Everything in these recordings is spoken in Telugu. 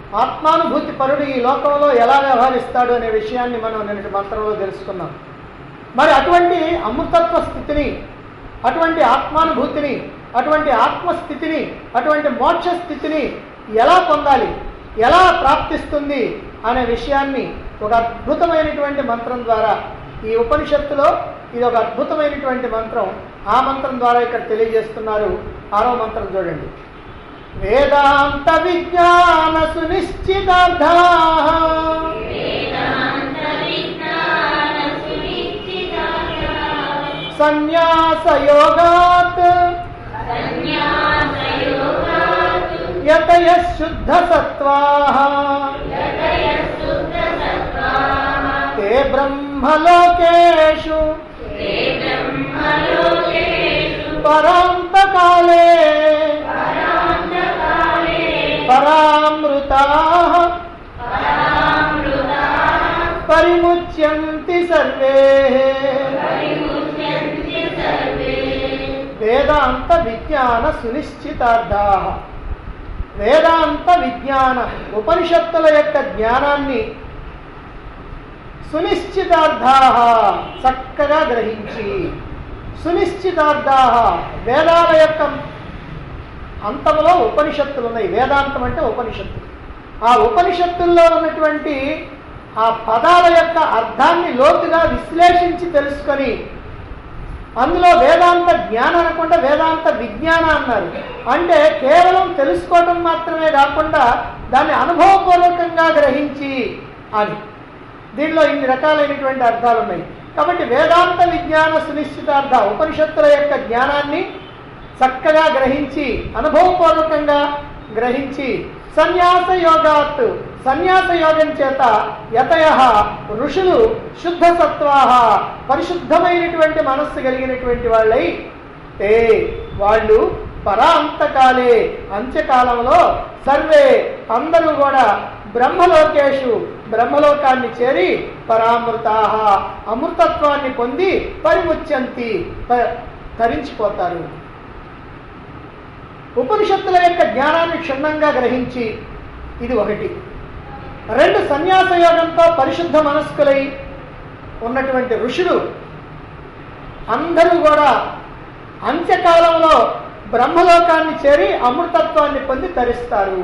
ఆత్మానుభూతి పరుడు ఈ లోకంలో ఎలా వ్యవహరిస్తాడు అనే విషయాన్ని మనం నిన్నటి మంత్రంలో తెలుసుకున్నాం మరి అటువంటి అమృతత్వ స్థితిని అటువంటి ఆత్మానుభూతిని అటువంటి ఆత్మస్థితిని అటువంటి మోక్ష స్థితిని ఎలా పొందాలి ఎలా ప్రాప్తిస్తుంది అనే విషయాన్ని ఒక అద్భుతమైనటువంటి మంత్రం ద్వారా ఈ ఉపనిషత్తులో ఇది ఒక అద్భుతమైనటువంటి మంత్రం ఆ మంత్రం ద్వారా ఇక్కడ తెలియజేస్తున్నారు ఆరో మంత్రం చూడండి వేదాంత విజ్ఞాన సునిశ్చితార్థా సన్యాసయోగాత్ యతయ శుద్ధ సత్వాః ते ब्रह्मलोकेषु परान्तकाले परामृताः परिमुच्यन्ति सर्वे వేదాంత విజ్ఞాన సునిశ్చితార్థా వేదాంత విజ్ఞాన ఉపనిషత్తుల యొక్క జ్ఞానాన్ని సునిశ్చితార్థా చక్కగా గ్రహించి సునిశ్చితార్థా వేదాల యొక్క అంతంలో ఉపనిషత్తులు ఉన్నాయి వేదాంతం అంటే ఉపనిషత్తు ఆ ఉపనిషత్తుల్లో ఉన్నటువంటి ఆ పదాల యొక్క అర్థాన్ని లోతుగా విశ్లేషించి తెలుసుకొని అందులో వేదాంత జ్ఞానం అనకుండా వేదాంత విజ్ఞాన అన్నారు అంటే కేవలం తెలుసుకోవటం మాత్రమే కాకుండా దాన్ని అనుభవపూర్వకంగా గ్రహించి అని దీనిలో ఇన్ని రకాలైనటువంటి అర్థాలు ఉన్నాయి కాబట్టి వేదాంత విజ్ఞాన సునిశ్చితార్థ ఉపనిషత్తుల యొక్క జ్ఞానాన్ని చక్కగా గ్రహించి అనుభవపూర్వకంగా గ్రహించి సన్యాస యోగాత్ సన్యాస యోగం చేత యతయ ఋషులు శుద్ధ సత్వాహ పరిశుద్ధమైనటువంటి మనస్సు కలిగినటువంటి వాళ్ళై ఏ వాళ్ళు పరాంతకాలే అంత్యకాలంలో సర్వే అందరూ కూడా బ్రహ్మలోకేషు బ్రహ్మలోకాన్ని చేరి పరామృతాహ అమృతత్వాన్ని పొంది పరిముచ్యంతి ప- తరించిపోతారు ఉపనిషత్తుల యొక్క జ్ఞానాన్ని క్షుణ్ణంగా గ్రహించి ఇది ఒకటి రెండు సన్యాస యోగంతో పరిశుద్ధ మనస్కులై ఉన్నటువంటి ఋషులు అందరూ కూడా అంత్యకాలంలో బ్రహ్మలోకాన్ని చేరి అమృతత్వాన్ని పొంది తరిస్తారు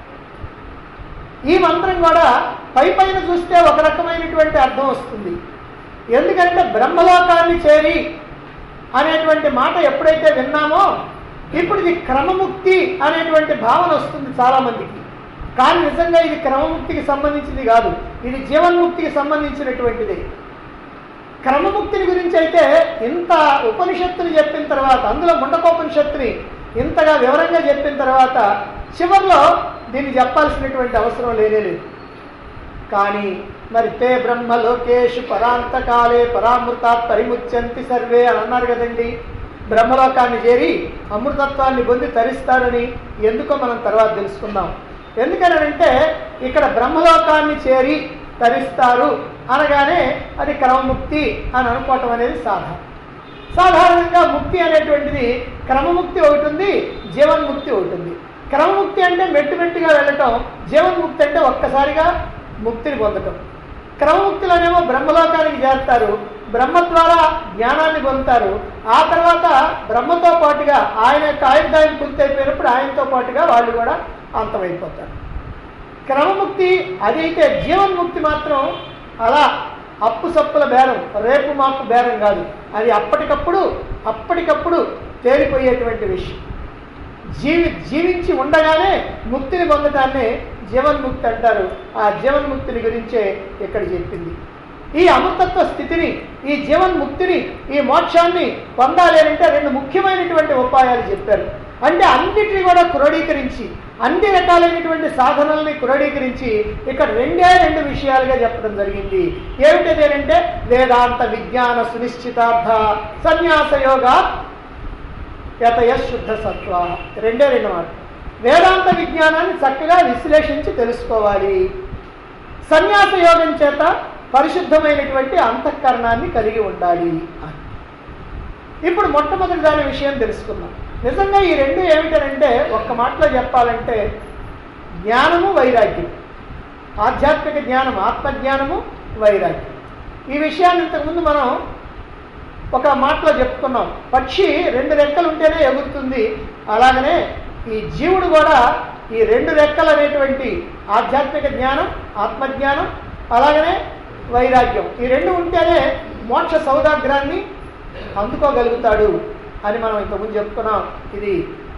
ఈ మంత్రం కూడా పై పైన చూస్తే ఒక రకమైనటువంటి అర్థం వస్తుంది ఎందుకంటే బ్రహ్మలోకాన్ని చేరి అనేటువంటి మాట ఎప్పుడైతే విన్నామో ఇప్పుడు ఇది క్రమముక్తి అనేటువంటి భావన వస్తుంది చాలా మందికి కానీ నిజంగా ఇది క్రమముక్తికి సంబంధించింది కాదు ఇది జీవన్ముక్తికి సంబంధించినటువంటిది క్రమముక్తిని గురించి అయితే ఇంత ఉపనిషత్తుని చెప్పిన తర్వాత అందులో ముండకోపనిషత్తుని ఇంతగా వివరంగా చెప్పిన తర్వాత చివరిలో దీన్ని చెప్పాల్సినటువంటి అవసరం లేనే లేదు కానీ మరి తే బ్రహ్మ లోకేషు పరాంతకాలే పరామృతాత్ పరిముచ్యంతి సర్వే అని అన్నారు కదండి బ్రహ్మలోకాన్ని చేరి అమృతత్వాన్ని పొంది తరిస్తారని ఎందుకో మనం తర్వాత తెలుసుకుందాం ఎందుకనంటే ఇక్కడ బ్రహ్మలోకాన్ని చేరి తరిస్తారు అనగానే అది క్రమముక్తి అని అనుకోవటం అనేది సాధారణ సాధారణంగా ముక్తి అనేటువంటిది క్రమముక్తి ఒకటి ఉంది జీవన్ముక్తి ఒకటి ఉంది క్రమముక్తి అంటే మెట్టు మెట్టుగా వెళ్ళటం జీవన్ముక్తి అంటే ఒక్కసారిగా ముక్తిని పొందటం క్రమముక్తిలోనేమో బ్రహ్మలోకానికి చేస్తారు బ్రహ్మ ద్వారా జ్ఞానాన్ని పొందుతారు ఆ తర్వాత బ్రహ్మతో పాటుగా ఆయన యొక్క ఆయుర్దాయం పూర్తి అయిపోయినప్పుడు ఆయనతో పాటుగా వాళ్ళు కూడా అంతమైపోతారు క్రమముక్తి అదైతే జీవన్ముక్తి మాత్రం అలా అప్పు సప్పుల బేరం రేపు మాపు బేరం కాదు అది అప్పటికప్పుడు అప్పటికప్పుడు తేలిపోయేటువంటి విషయం జీవి జీవించి ఉండగానే ముక్తిని పొందటాన్ని జీవన్ముక్తి అంటారు ఆ జీవన్ముక్తిని గురించే ఇక్కడ చెప్పింది ఈ అమృతత్వ స్థితిని ఈ జీవన్ముక్తిని ఈ మోక్షాన్ని పొందాలి అని అంటే రెండు ముఖ్యమైనటువంటి ఉపాయాలు చెప్పారు అంటే అన్నిటిని కూడా క్రోడీకరించి అన్ని రకాలైనటువంటి సాధనల్ని క్రోడీకరించి ఇక్కడ రెండే రెండు విషయాలుగా చెప్పడం జరిగింది ఏమిటది అంటే వేదాంత విజ్ఞాన సునిశ్చితార్థ సన్యాస యోగా యతయ శుద్ధ సత్వ రెండే రెండు మాట వేదాంత విజ్ఞానాన్ని చక్కగా విశ్లేషించి తెలుసుకోవాలి సన్యాస యోగం చేత పరిశుద్ధమైనటువంటి అంతఃకరణాన్ని కలిగి ఉండాలి అని ఇప్పుడు మొట్టమొదటి దాని విషయం తెలుసుకుందాం నిజంగా ఈ రెండు ఏమిటనంటే ఒక్క మాటలో చెప్పాలంటే జ్ఞానము వైరాగ్యం ఆధ్యాత్మిక జ్ఞానం ఆత్మజ్ఞానము వైరాగ్యం ఈ విషయాన్ని ఇంతకుముందు మనం ఒక మాటలో చెప్పుకున్నాం పక్షి రెండు రెక్కలు ఉంటేనే ఎగురుతుంది అలాగనే ఈ జీవుడు కూడా ఈ రెండు రెక్కలు అనేటువంటి ఆధ్యాత్మిక జ్ఞానం ఆత్మజ్ఞానం అలాగనే వైరాగ్యం ఈ రెండు ఉంటేనే మోక్ష సౌదాగ్రాన్ని అందుకోగలుగుతాడు అని మనం ఇంతకుముందు చెప్పుకున్నాం ఇది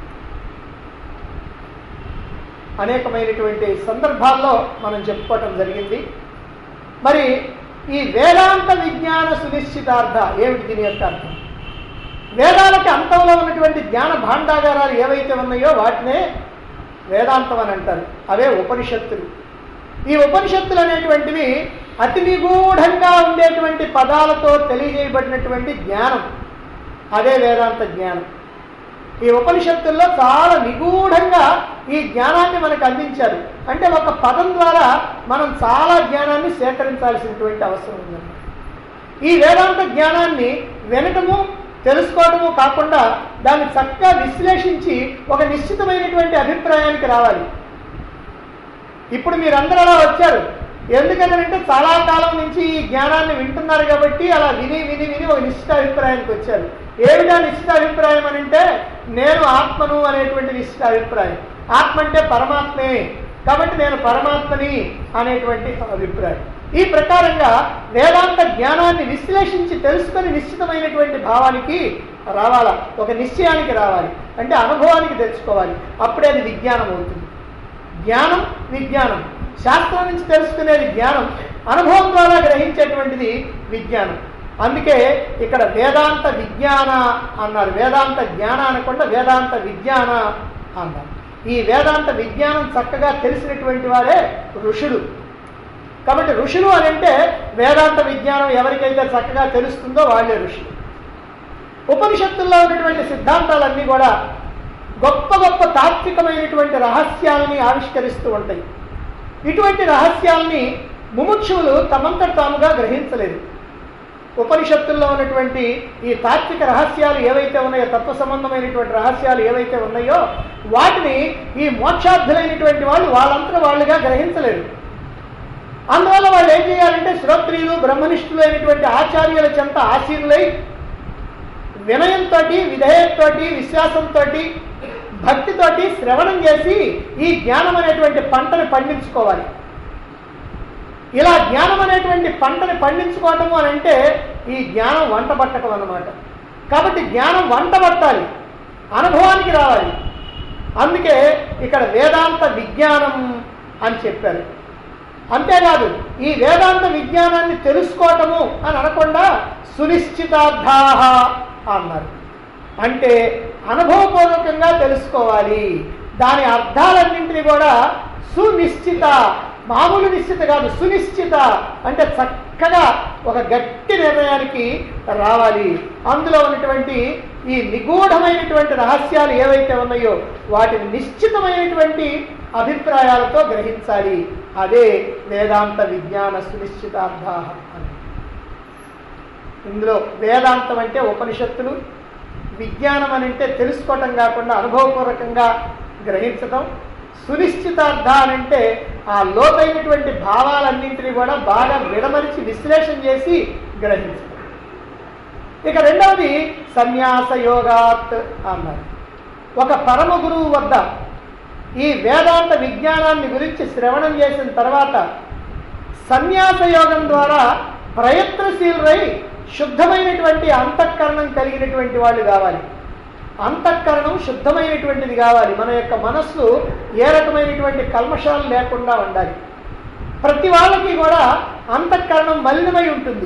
అనేకమైనటువంటి సందర్భాల్లో మనం చెప్పుకోవటం జరిగింది మరి ఈ వేదాంత విజ్ఞాన సునిశ్చితార్థ ఏమిటి దీని యొక్క అర్థం వేదాలకి అంతంలో ఉన్నటువంటి జ్ఞాన భాండాగారాలు ఏవైతే ఉన్నాయో వాటినే వేదాంతం అని అంటారు అవే ఉపనిషత్తులు ఈ ఉపనిషత్తులు అనేటువంటివి అతి నిగూఢంగా ఉండేటువంటి పదాలతో తెలియజేయబడినటువంటి జ్ఞానం అదే వేదాంత జ్ఞానం ఈ ఉపనిషత్తుల్లో చాలా నిగూఢంగా ఈ జ్ఞానాన్ని మనకు అందించారు అంటే ఒక పదం ద్వారా మనం చాలా జ్ఞానాన్ని సేకరించాల్సినటువంటి అవసరం ఉందండి ఈ వేదాంత జ్ఞానాన్ని వినటము తెలుసుకోవటము కాకుండా దాన్ని చక్కగా విశ్లేషించి ఒక నిశ్చితమైనటువంటి అభిప్రాయానికి రావాలి ఇప్పుడు మీరందరూ అలా వచ్చారు ఎందుకంటే చాలా కాలం నుంచి ఈ జ్ఞానాన్ని వింటున్నారు కాబట్టి అలా విని విని విని ఒక నిశ్చిత అభిప్రాయానికి వచ్చారు ఏమిటా నిశ్చిత అభిప్రాయం అని అంటే నేను ఆత్మను అనేటువంటి నిశ్చిత అభిప్రాయం ఆత్మ అంటే పరమాత్మే కాబట్టి నేను పరమాత్మని అనేటువంటి అభిప్రాయం ఈ ప్రకారంగా వేదాంత జ్ఞానాన్ని విశ్లేషించి తెలుసుకొని నిశ్చితమైనటువంటి భావానికి రావాలా ఒక నిశ్చయానికి రావాలి అంటే అనుభవానికి తెలుసుకోవాలి అప్పుడే అది విజ్ఞానం అవుతుంది జ్ఞానం విజ్ఞానం శాస్త్రం నుంచి తెలుసుకునేది జ్ఞానం అనుభవం ద్వారా గ్రహించేటువంటిది విజ్ఞానం అందుకే ఇక్కడ వేదాంత విజ్ఞాన అన్నారు వేదాంత జ్ఞాన అనకుండా వేదాంత విజ్ఞాన అన్నారు ఈ వేదాంత విజ్ఞానం చక్కగా తెలిసినటువంటి వారే ఋషులు కాబట్టి ఋషులు అని అంటే వేదాంత విజ్ఞానం ఎవరికైతే చక్కగా తెలుస్తుందో వాళ్ళే ఋషులు ఉపనిషత్తుల్లో ఉన్నటువంటి సిద్ధాంతాలన్నీ కూడా గొప్ప గొప్ప తాత్వికమైనటువంటి రహస్యాలని ఆవిష్కరిస్తూ ఉంటాయి ఇటువంటి రహస్యాల్ని ముముక్షువులు తమంతట తాముగా గ్రహించలేదు ఉపనిషత్తుల్లో ఉన్నటువంటి ఈ తాత్విక రహస్యాలు ఏవైతే ఉన్నాయో తత్వ సంబంధమైనటువంటి రహస్యాలు ఏవైతే ఉన్నాయో వాటిని ఈ మోక్షార్థులైనటువంటి వాళ్ళు వాళ్ళంతా వాళ్ళుగా గ్రహించలేరు అందువల్ల వాళ్ళు ఏం చేయాలంటే శ్రోత్రియులు బ్రహ్మనిష్ఠులు అయినటువంటి ఆచార్యుల చెంత ఆశీనులై వినయంతో విధేయంతో విశ్వాసంతో భక్తితోటి శ్రవణం చేసి ఈ జ్ఞానం అనేటువంటి పంటని పండించుకోవాలి ఇలా జ్ఞానం అనేటువంటి పంటని పండించుకోవటము అని అంటే ఈ జ్ఞానం వంట పట్టడం అన్నమాట కాబట్టి జ్ఞానం వంట పట్టాలి అనుభవానికి రావాలి అందుకే ఇక్కడ వేదాంత విజ్ఞానం అని చెప్పారు అంతేకాదు ఈ వేదాంత విజ్ఞానాన్ని తెలుసుకోవటము అని అనకుండా సునిశ్చితార్థాహ అన్నారు అంటే అనుభవపూర్వకంగా తెలుసుకోవాలి దాని అర్థాలన్నింటినీ కూడా సునిశ్చిత మామూలు నిశ్చిత కాదు సునిశ్చిత అంటే చక్కగా ఒక గట్టి నిర్ణయానికి రావాలి అందులో ఉన్నటువంటి ఈ నిగూఢమైనటువంటి రహస్యాలు ఏవైతే ఉన్నాయో వాటిని నిశ్చితమైనటువంటి అభిప్రాయాలతో గ్రహించాలి అదే వేదాంత విజ్ఞాన సునిశ్చితార్థ అని ఇందులో వేదాంతం అంటే ఉపనిషత్తులు విజ్ఞానం అని అంటే తెలుసుకోవటం కాకుండా అనుభవపూర్వకంగా గ్రహించటం సునిశ్చితార్థ అని అంటే ఆ లోతైనటువంటి భావాలన్నింటినీ కూడా బాగా విడమరిచి విశ్లేషణ చేసి గ్రహించటం ఇక రెండవది సన్యాస యోగాత్ అన్నారు ఒక పరమ గురువు వద్ద ఈ వేదాంత విజ్ఞానాన్ని గురించి శ్రవణం చేసిన తర్వాత సన్యాస యోగం ద్వారా ప్రయత్నశీలురై శుద్ధమైనటువంటి అంతఃకరణం కలిగినటువంటి వాళ్ళు కావాలి అంతఃకరణం శుద్ధమైనటువంటిది కావాలి మన యొక్క మనస్సు ఏ రకమైనటువంటి కల్మషాలు లేకుండా ఉండాలి ప్రతి వాళ్ళకి కూడా అంతఃకరణం మలినమై ఉంటుంది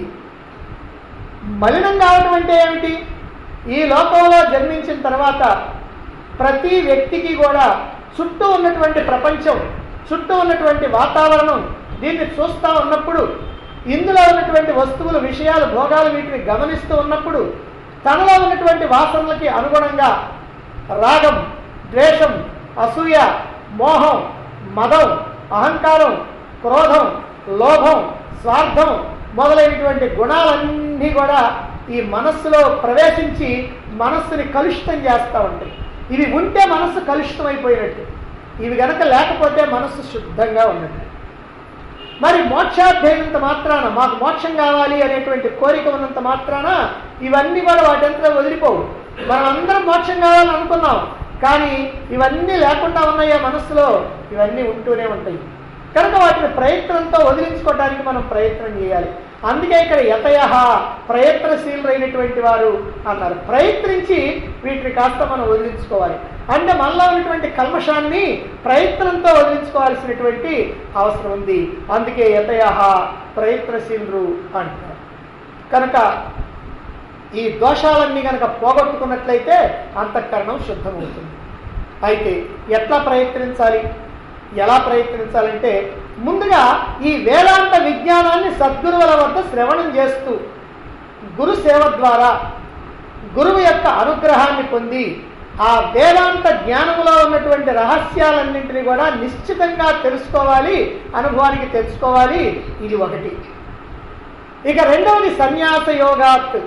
మలినం కావడం అంటే ఏమిటి ఈ లోకంలో జన్మించిన తర్వాత ప్రతి వ్యక్తికి కూడా చుట్టూ ఉన్నటువంటి ప్రపంచం చుట్టూ ఉన్నటువంటి వాతావరణం దీన్ని చూస్తూ ఉన్నప్పుడు ఇందులో ఉన్నటువంటి వస్తువులు విషయాలు భోగాలు వీటిని గమనిస్తూ ఉన్నప్పుడు తనలో ఉన్నటువంటి వాసనలకి అనుగుణంగా రాగం ద్వేషం అసూయ మోహం మదం అహంకారం క్రోధం లోభం స్వార్థం మొదలైనటువంటి గుణాలన్నీ కూడా ఈ మనస్సులో ప్రవేశించి మనస్సుని కలుషితం చేస్తూ ఉంటాయి ఇవి ఉంటే మనస్సు కలుషితం అయిపోయినట్టు ఇవి గనక లేకపోతే మనస్సు శుద్ధంగా ఉన్నట్టు మరి మోక్షాధ్యయనంత మాత్రాన మాకు మోక్షం కావాలి అనేటువంటి కోరిక ఉన్నంత మాత్రాన ఇవన్నీ కూడా వాటంతా వదిలిపోవు మనం అందరం మోక్షం కావాలని అనుకున్నాం కానీ ఇవన్నీ లేకుండా ఉన్నాయో మనస్సులో ఇవన్నీ ఉంటూనే ఉంటాయి కనుక వాటిని ప్రయత్నంతో వదిలించుకోవడానికి మనం ప్రయత్నం చేయాలి అందుకే ఇక్కడ యతయ ప్రయత్నశీలురైనటువంటి వారు అన్నారు ప్రయత్నించి వీటిని కాస్త మనం వదిలించుకోవాలి అంటే మనలో ఉన్నటువంటి కల్మషాన్ని ప్రయత్నంతో వదిలించుకోవాల్సినటువంటి అవసరం ఉంది అందుకే యతయ ప్రయత్నశీలురు అంటారు కనుక ఈ దోషాలన్నీ కనుక పోగొట్టుకున్నట్లయితే అంతఃకరణం శుద్ధమవుతుంది అయితే ఎట్లా ప్రయత్నించాలి ఎలా ప్రయత్నించాలంటే ముందుగా ఈ వేదాంత విజ్ఞానాన్ని సద్గురువుల వద్ద శ్రవణం చేస్తూ గురు సేవ ద్వారా గురువు యొక్క అనుగ్రహాన్ని పొంది ఆ వేదాంత జ్ఞానంలో ఉన్నటువంటి రహస్యాలన్నింటినీ కూడా నిశ్చితంగా తెలుసుకోవాలి అనుభవానికి తెచ్చుకోవాలి ఇది ఒకటి ఇక రెండవది సన్యాస యోగాత్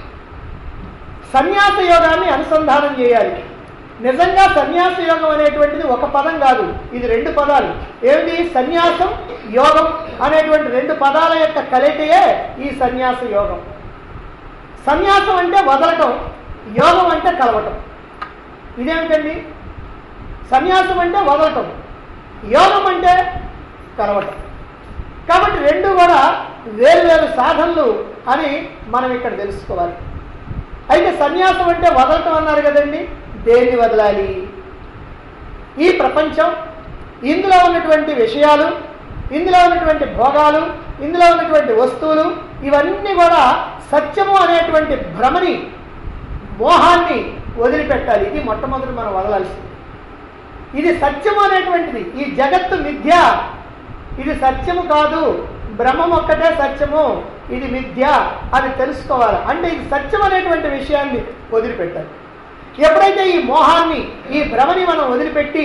సన్యాస యోగాన్ని అనుసంధానం చేయాలి నిజంగా సన్యాస యోగం అనేటువంటిది ఒక పదం కాదు ఇది రెండు పదాలు ఏమిటి సన్యాసం యోగం అనేటువంటి రెండు పదాల యొక్క కలయికయే ఈ సన్యాస యోగం సన్యాసం అంటే వదలటం యోగం అంటే కలవటం ఇదేమిటండి సన్యాసం అంటే వదలటం యోగం అంటే కలవటం కాబట్టి రెండు కూడా వేరు వేరు సాధనలు అని మనం ఇక్కడ తెలుసుకోవాలి అయితే సన్యాసం అంటే వదలటం అన్నారు కదండి దేన్ని వదలాలి ఈ ప్రపంచం ఇందులో ఉన్నటువంటి విషయాలు ఇందులో ఉన్నటువంటి భోగాలు ఇందులో ఉన్నటువంటి వస్తువులు ఇవన్నీ కూడా సత్యము అనేటువంటి భ్రమని మోహాన్ని వదిలిపెట్టాలి ఇది మొట్టమొదటి మనం వదలాల్సింది ఇది సత్యము అనేటువంటిది ఈ జగత్తు మిథ్య ఇది సత్యము కాదు బ్రహ్మం ఒక్కటే సత్యము ఇది మిథ్య అని తెలుసుకోవాలి అంటే ఇది సత్యం అనేటువంటి విషయాన్ని వదిలిపెట్టాలి ఎప్పుడైతే ఈ మోహాన్ని ఈ భ్రమని మనం వదిలిపెట్టి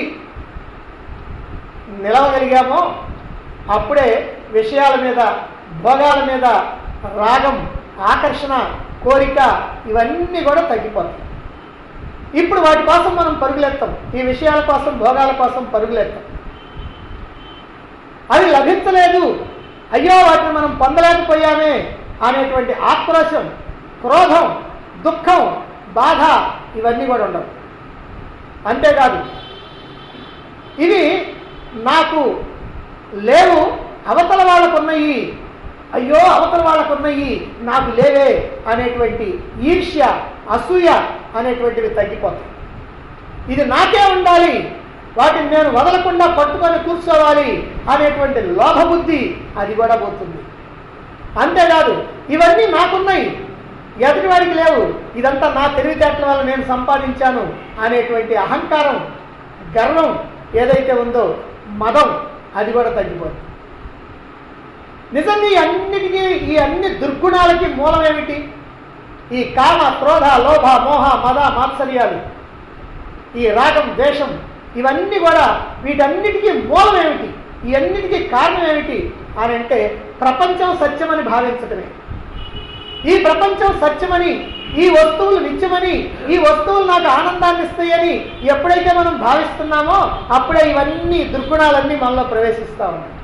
నిలవగలిగామో అప్పుడే విషయాల మీద భోగాల మీద రాగం ఆకర్షణ కోరిక ఇవన్నీ కూడా తగ్గిపోతాయి ఇప్పుడు వాటి కోసం మనం పరుగులెత్తాం ఈ విషయాల కోసం భోగాల కోసం పరుగులెత్తాం అవి లభించలేదు అయ్యో వాటిని మనం పొందలేకపోయామే అనేటువంటి ఆక్రోశం క్రోధం దుఃఖం బాధ ఇవన్నీ కూడా ఉండవు అంతేకాదు ఇవి నాకు లేవు అవతల వాళ్ళకు ఉన్నాయి అయ్యో అవతల వాళ్ళకు ఉన్నాయి నాకు లేవే అనేటువంటి ఈర్ష్య అసూయ అనేటువంటివి తగ్గిపోతాయి ఇది నాకే ఉండాలి వాటిని నేను వదలకుండా పట్టుకొని కూర్చోవాలి అనేటువంటి లోభబుద్ధి అది కూడా పోతుంది అంతేకాదు ఇవన్నీ నాకున్నాయి ఎదుటి వాడికి లేవు ఇదంతా నా తెలివితేటల వల్ల నేను సంపాదించాను అనేటువంటి అహంకారం గర్వం ఏదైతే ఉందో మదం అది కూడా తగ్గిపోతుంది నిజంగా ఈ అన్నిటికీ ఈ అన్ని దుర్గుణాలకి మూలం ఏమిటి ఈ కామ క్రోధ లోభ మోహ మద మాత్సర్యాలు ఈ రాగం ద్వేషం ఇవన్నీ కూడా వీటన్నిటికీ మూలం ఏమిటి ఈ అన్నిటికీ కారణం ఏమిటి అని అంటే ప్రపంచం సత్యమని భావించటమే ఈ ప్రపంచం సత్యమని ఈ వస్తువులు నిత్యమని ఈ వస్తువులు నాకు ఆనందాన్ని ఇస్తాయని ఎప్పుడైతే మనం భావిస్తున్నామో అప్పుడే ఇవన్నీ దుర్గుణాలన్నీ మనలో ప్రవేశిస్తూ ఉన్నాయి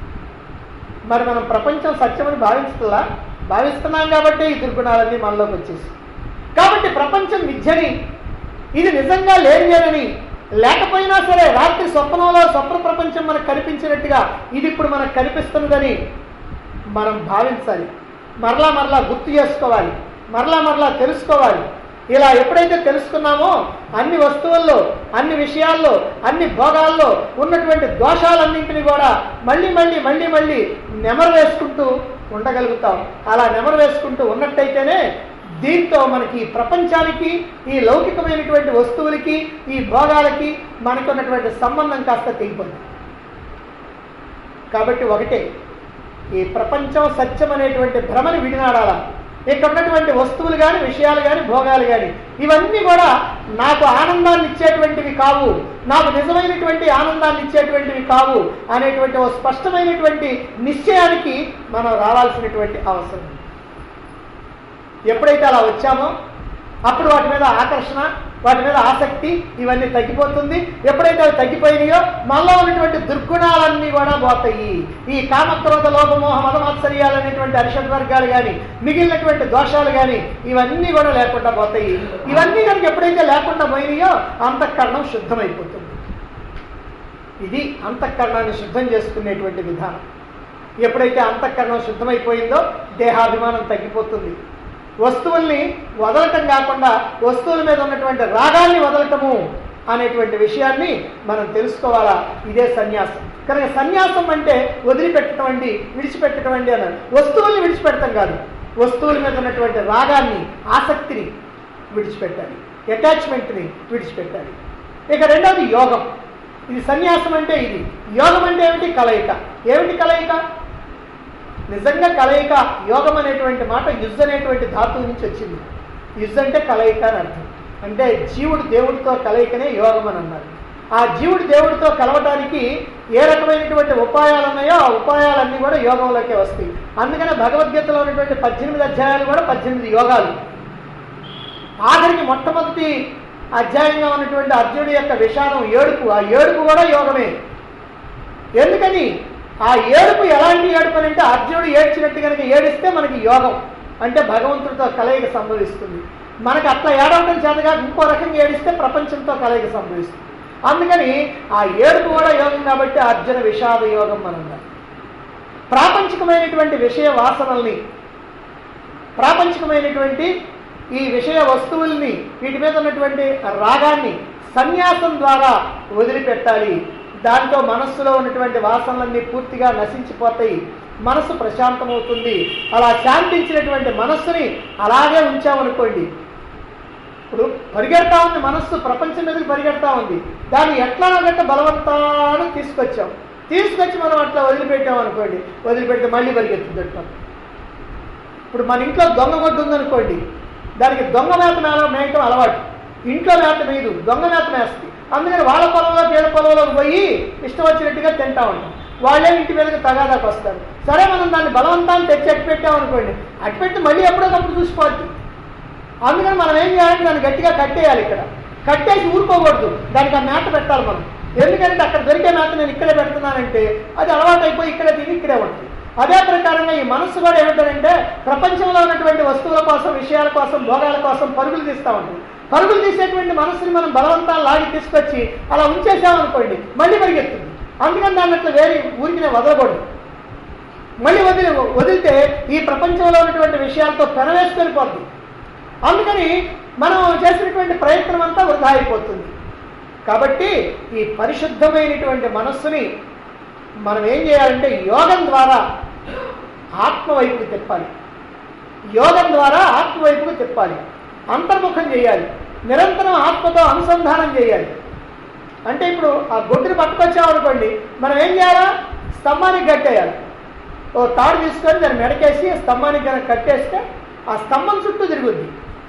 మరి మనం ప్రపంచం సత్యమని భావిస్తున్నా భావిస్తున్నాం కాబట్టి ఈ దుర్గుణాలన్నీ మనలోకి వచ్చేసి కాబట్టి ప్రపంచం మిథ్యని ఇది నిజంగా లేనిదేనని లేకపోయినా సరే రాత్రి స్వప్నంలో స్వప్న ప్రపంచం మనకు కనిపించినట్టుగా ఇది ఇప్పుడు మనకు కనిపిస్తున్నదని మనం భావించాలి మరలా మరలా గుర్తు చేసుకోవాలి మరలా మరలా తెలుసుకోవాలి ఇలా ఎప్పుడైతే తెలుసుకున్నామో అన్ని వస్తువుల్లో అన్ని విషయాల్లో అన్ని భోగాల్లో ఉన్నటువంటి దోషాలన్నింటినీ కూడా మళ్ళీ మళ్ళీ మళ్ళీ మళ్ళీ నెమరు వేసుకుంటూ ఉండగలుగుతాం అలా నెమరు వేసుకుంటూ ఉన్నట్టయితేనే దీంతో మనకి ఈ ప్రపంచానికి ఈ లౌకికమైనటువంటి వస్తువులకి ఈ భోగాలకి మనకున్నటువంటి సంబంధం కాస్త తెగిపోయింది కాబట్టి ఒకటే ఈ ప్రపంచం సత్యం అనేటువంటి భ్రమని విడినాడాల ఇక్కడ ఉన్నటువంటి వస్తువులు కానీ విషయాలు కానీ భోగాలు కానీ ఇవన్నీ కూడా నాకు ఆనందాన్ని ఇచ్చేటువంటివి కావు నాకు నిజమైనటువంటి ఆనందాన్ని ఇచ్చేటువంటివి కావు అనేటువంటి ఓ స్పష్టమైనటువంటి నిశ్చయానికి మనం రావాల్సినటువంటి అవసరం ఉంది. ఎప్పుడైతే అలా వచ్చామో అప్పుడు వాటి మీద ఆకర్షణ వాటి మీద ఆసక్తి ఇవన్నీ తగ్గిపోతుంది ఎప్పుడైతే అవి తగ్గిపోయినాయో మనలో ఉన్నటువంటి దుర్గుణాలన్నీ కూడా పోతాయి ఈ కామక్రోధ లోపమోహ మదమాత్సర్యాలు అనేటువంటి అరిషడ్ వర్గాలు కానీ మిగిలినటువంటి దోషాలు కానీ ఇవన్నీ కూడా లేకుండా పోతాయి ఇవన్నీ కనుక ఎప్పుడైతే లేకుండా పోయినాయో అంతఃకరణం శుద్ధమైపోతుంది ఇది అంతఃకరణాన్ని శుద్ధం చేసుకునేటువంటి విధానం ఎప్పుడైతే అంతఃకరణం శుద్ధమైపోయిందో దేహాభిమానం తగ్గిపోతుంది వస్తువుల్ని వదలటం కాకుండా వస్తువుల మీద ఉన్నటువంటి రాగాల్ని వదలటము అనేటువంటి విషయాన్ని మనం తెలుసుకోవాలా ఇదే సన్యాసం కనుక సన్యాసం అంటే వదిలిపెట్టడం అండి విడిచిపెట్టడం అండి అన్నారు వస్తువుల్ని విడిచిపెట్టడం కాదు వస్తువుల మీద ఉన్నటువంటి రాగాన్ని ఆసక్తిని విడిచిపెట్టాలి అటాచ్మెంట్ని విడిచిపెట్టాలి ఇక రెండవది యోగం ఇది సన్యాసం అంటే ఇది యోగం అంటే ఏమిటి కలయిక ఏమిటి కలయిక నిజంగా కలయిక యోగం అనేటువంటి మాట యుజ్ అనేటువంటి ధాతువు నుంచి వచ్చింది యుజ్ అంటే కలయిక అని అర్థం అంటే జీవుడు దేవుడితో కలయికనే యోగం అని అన్నారు ఆ జీవుడు దేవుడితో కలవటానికి ఏ రకమైనటువంటి ఉపాయాలు ఉన్నాయో ఆ ఉపాయాలన్నీ కూడా యోగంలోకే వస్తాయి అందుకనే భగవద్గీతలో ఉన్నటువంటి పద్దెనిమిది అధ్యాయాలు కూడా పద్దెనిమిది యోగాలు ఆఖరికి మొట్టమొదటి అధ్యాయంగా ఉన్నటువంటి అర్జునుడి యొక్క విషాదం ఏడుపు ఆ ఏడుపు కూడా యోగమే ఎందుకని ఆ ఏడుపు ఎలాంటి ఏడుపు అని అంటే అర్జునుడు ఏడ్చినట్టు కనుక ఏడిస్తే మనకి యోగం అంటే భగవంతుడితో కలయిక సంభవిస్తుంది మనకి అట్లా ఏడవడం చేతగా ఇంకో రకంగా ఏడిస్తే ప్రపంచంతో కలయిక సంభవిస్తుంది అందుకని ఆ ఏడుపు కూడా యోగం కాబట్టి అర్జున విషాద యోగం మనం ప్రాపంచికమైనటువంటి విషయ వాసనల్ని ప్రాపంచికమైనటువంటి ఈ విషయ వస్తువుల్ని వీటి మీద ఉన్నటువంటి రాగాన్ని సన్యాసం ద్వారా వదిలిపెట్టాలి దాంతో మనస్సులో ఉన్నటువంటి వాసనలన్నీ పూర్తిగా నశించిపోతాయి మనస్సు ప్రశాంతమవుతుంది అలా శాంతించినటువంటి మనస్సుని అలాగే ఉంచామనుకోండి ఇప్పుడు పరిగెడతా ఉంది మనస్సు ప్రపంచం మీదకి పరిగెడతా ఉంది దాన్ని ఎట్లా గట్ట బలవంతాన్ని తీసుకొచ్చాం తీసుకొచ్చి మనం అట్లా వదిలిపెట్టాం అనుకోండి వదిలిపెడితే మళ్ళీ పరిగెత్తుతుంటాం ఇప్పుడు మన ఇంట్లో దొంగ గొడ్డు ఉందనుకోండి దానికి దొంగ మేత మేళ మేయటం అలవాటు ఇంట్లో మేత మేయదు దొంగ మేత మేస్తుంది అందుకని వాళ్ళ పొలంలో పేద పొలంలోకి పోయి ఇష్టం వచ్చినట్టుగా తింటా ఉంటాం వాళ్ళే ఇంటి మీదకి తగాదాకు వస్తారు సరే మనం దాన్ని బలవంతాన్ని తెచ్చి అట్టు పెట్టామనుకోండి అట్టు పెట్టి మళ్ళీ ఎప్పుడోకప్పుడు చూసిపోద్ది అందుకని మనం ఏం చేయాలంటే దాన్ని గట్టిగా కట్టేయాలి ఇక్కడ కట్టేసి ఊరుకోకూడదు దానికి ఆ మేత పెట్టాలి మనం ఎందుకంటే అక్కడ దొరికే మేత నేను ఇక్కడే పెడుతున్నానంటే అది అలవాటు అయిపోయి ఇక్కడే తిని ఇక్కడే ఉంటుంది అదే ప్రకారంగా ఈ మనస్సు కూడా ఏమిటంటే ప్రపంచంలో ఉన్నటువంటి వస్తువుల కోసం విషయాల కోసం భోగాల కోసం పరుగులు తీస్తూ ఉంటుంది పరుగులు తీసేటువంటి మనస్సుని మనం బలవంతాలు లాగి తీసుకొచ్చి అలా ఉంచేసామనుకోండి మళ్ళీ పరిగెత్తుంది అందుకని దాన్ని అట్లా వేరే ఊరికి వదలకూడదు మళ్ళీ వదిలి వదిలితే ఈ ప్రపంచంలో ఉన్నటువంటి విషయాలతో పెనవేసుకొని పోద్ది అందుకని మనం చేసినటువంటి ప్రయత్నం అంతా వృధా అయిపోతుంది కాబట్టి ఈ పరిశుద్ధమైనటువంటి మనస్సుని మనం ఏం చేయాలంటే యోగం ద్వారా ఆత్మ వైపుకు తిప్పాలి యోగం ద్వారా ఆత్మ వైపుకు తిప్పాలి అంతర్ముఖం చేయాలి నిరంతరం ఆత్మతో అనుసంధానం చేయాలి అంటే ఇప్పుడు ఆ గొడ్డుని పట్టుకొచ్చామనుకోండి మనం ఏం చేయాలా స్తంభానికి కట్టేయాలి ఓ తాడు తీసుకొని దాన్ని మెడకేసి స్తంభానికి కనుక కట్టేస్తే ఆ స్తంభం చుట్టూ తిరుగుద్ది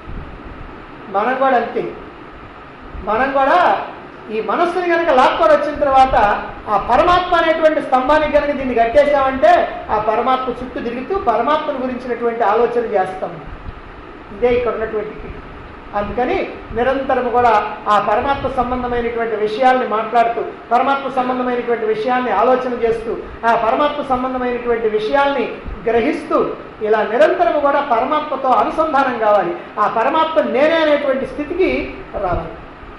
మనం కూడా అంతే మనం కూడా ఈ మనస్సుని కనుక లాక్కొని వచ్చిన తర్వాత ఆ పరమాత్మ అనేటువంటి స్తంభానికి కనుక దీన్ని కట్టేశామంటే ఆ పరమాత్మ చుట్టూ తిరుగుతూ పరమాత్మను గురించినటువంటి ఆలోచన చేస్తాం ఇదే ఇక్కడ ఉన్నటువంటి కిట్. అందుకని నిరంతరం కూడా ఆ పరమాత్మ సంబంధమైనటువంటి విషయాల్ని మాట్లాడుతూ పరమాత్మ సంబంధమైనటువంటి విషయాల్ని ఆలోచన చేస్తూ ఆ పరమాత్మ సంబంధమైనటువంటి విషయాల్ని గ్రహిస్తూ ఇలా నిరంతరం కూడా పరమాత్మతో అనుసంధానం కావాలి ఆ పరమాత్మ నేనే అనేటువంటి స్థితికి రావాలి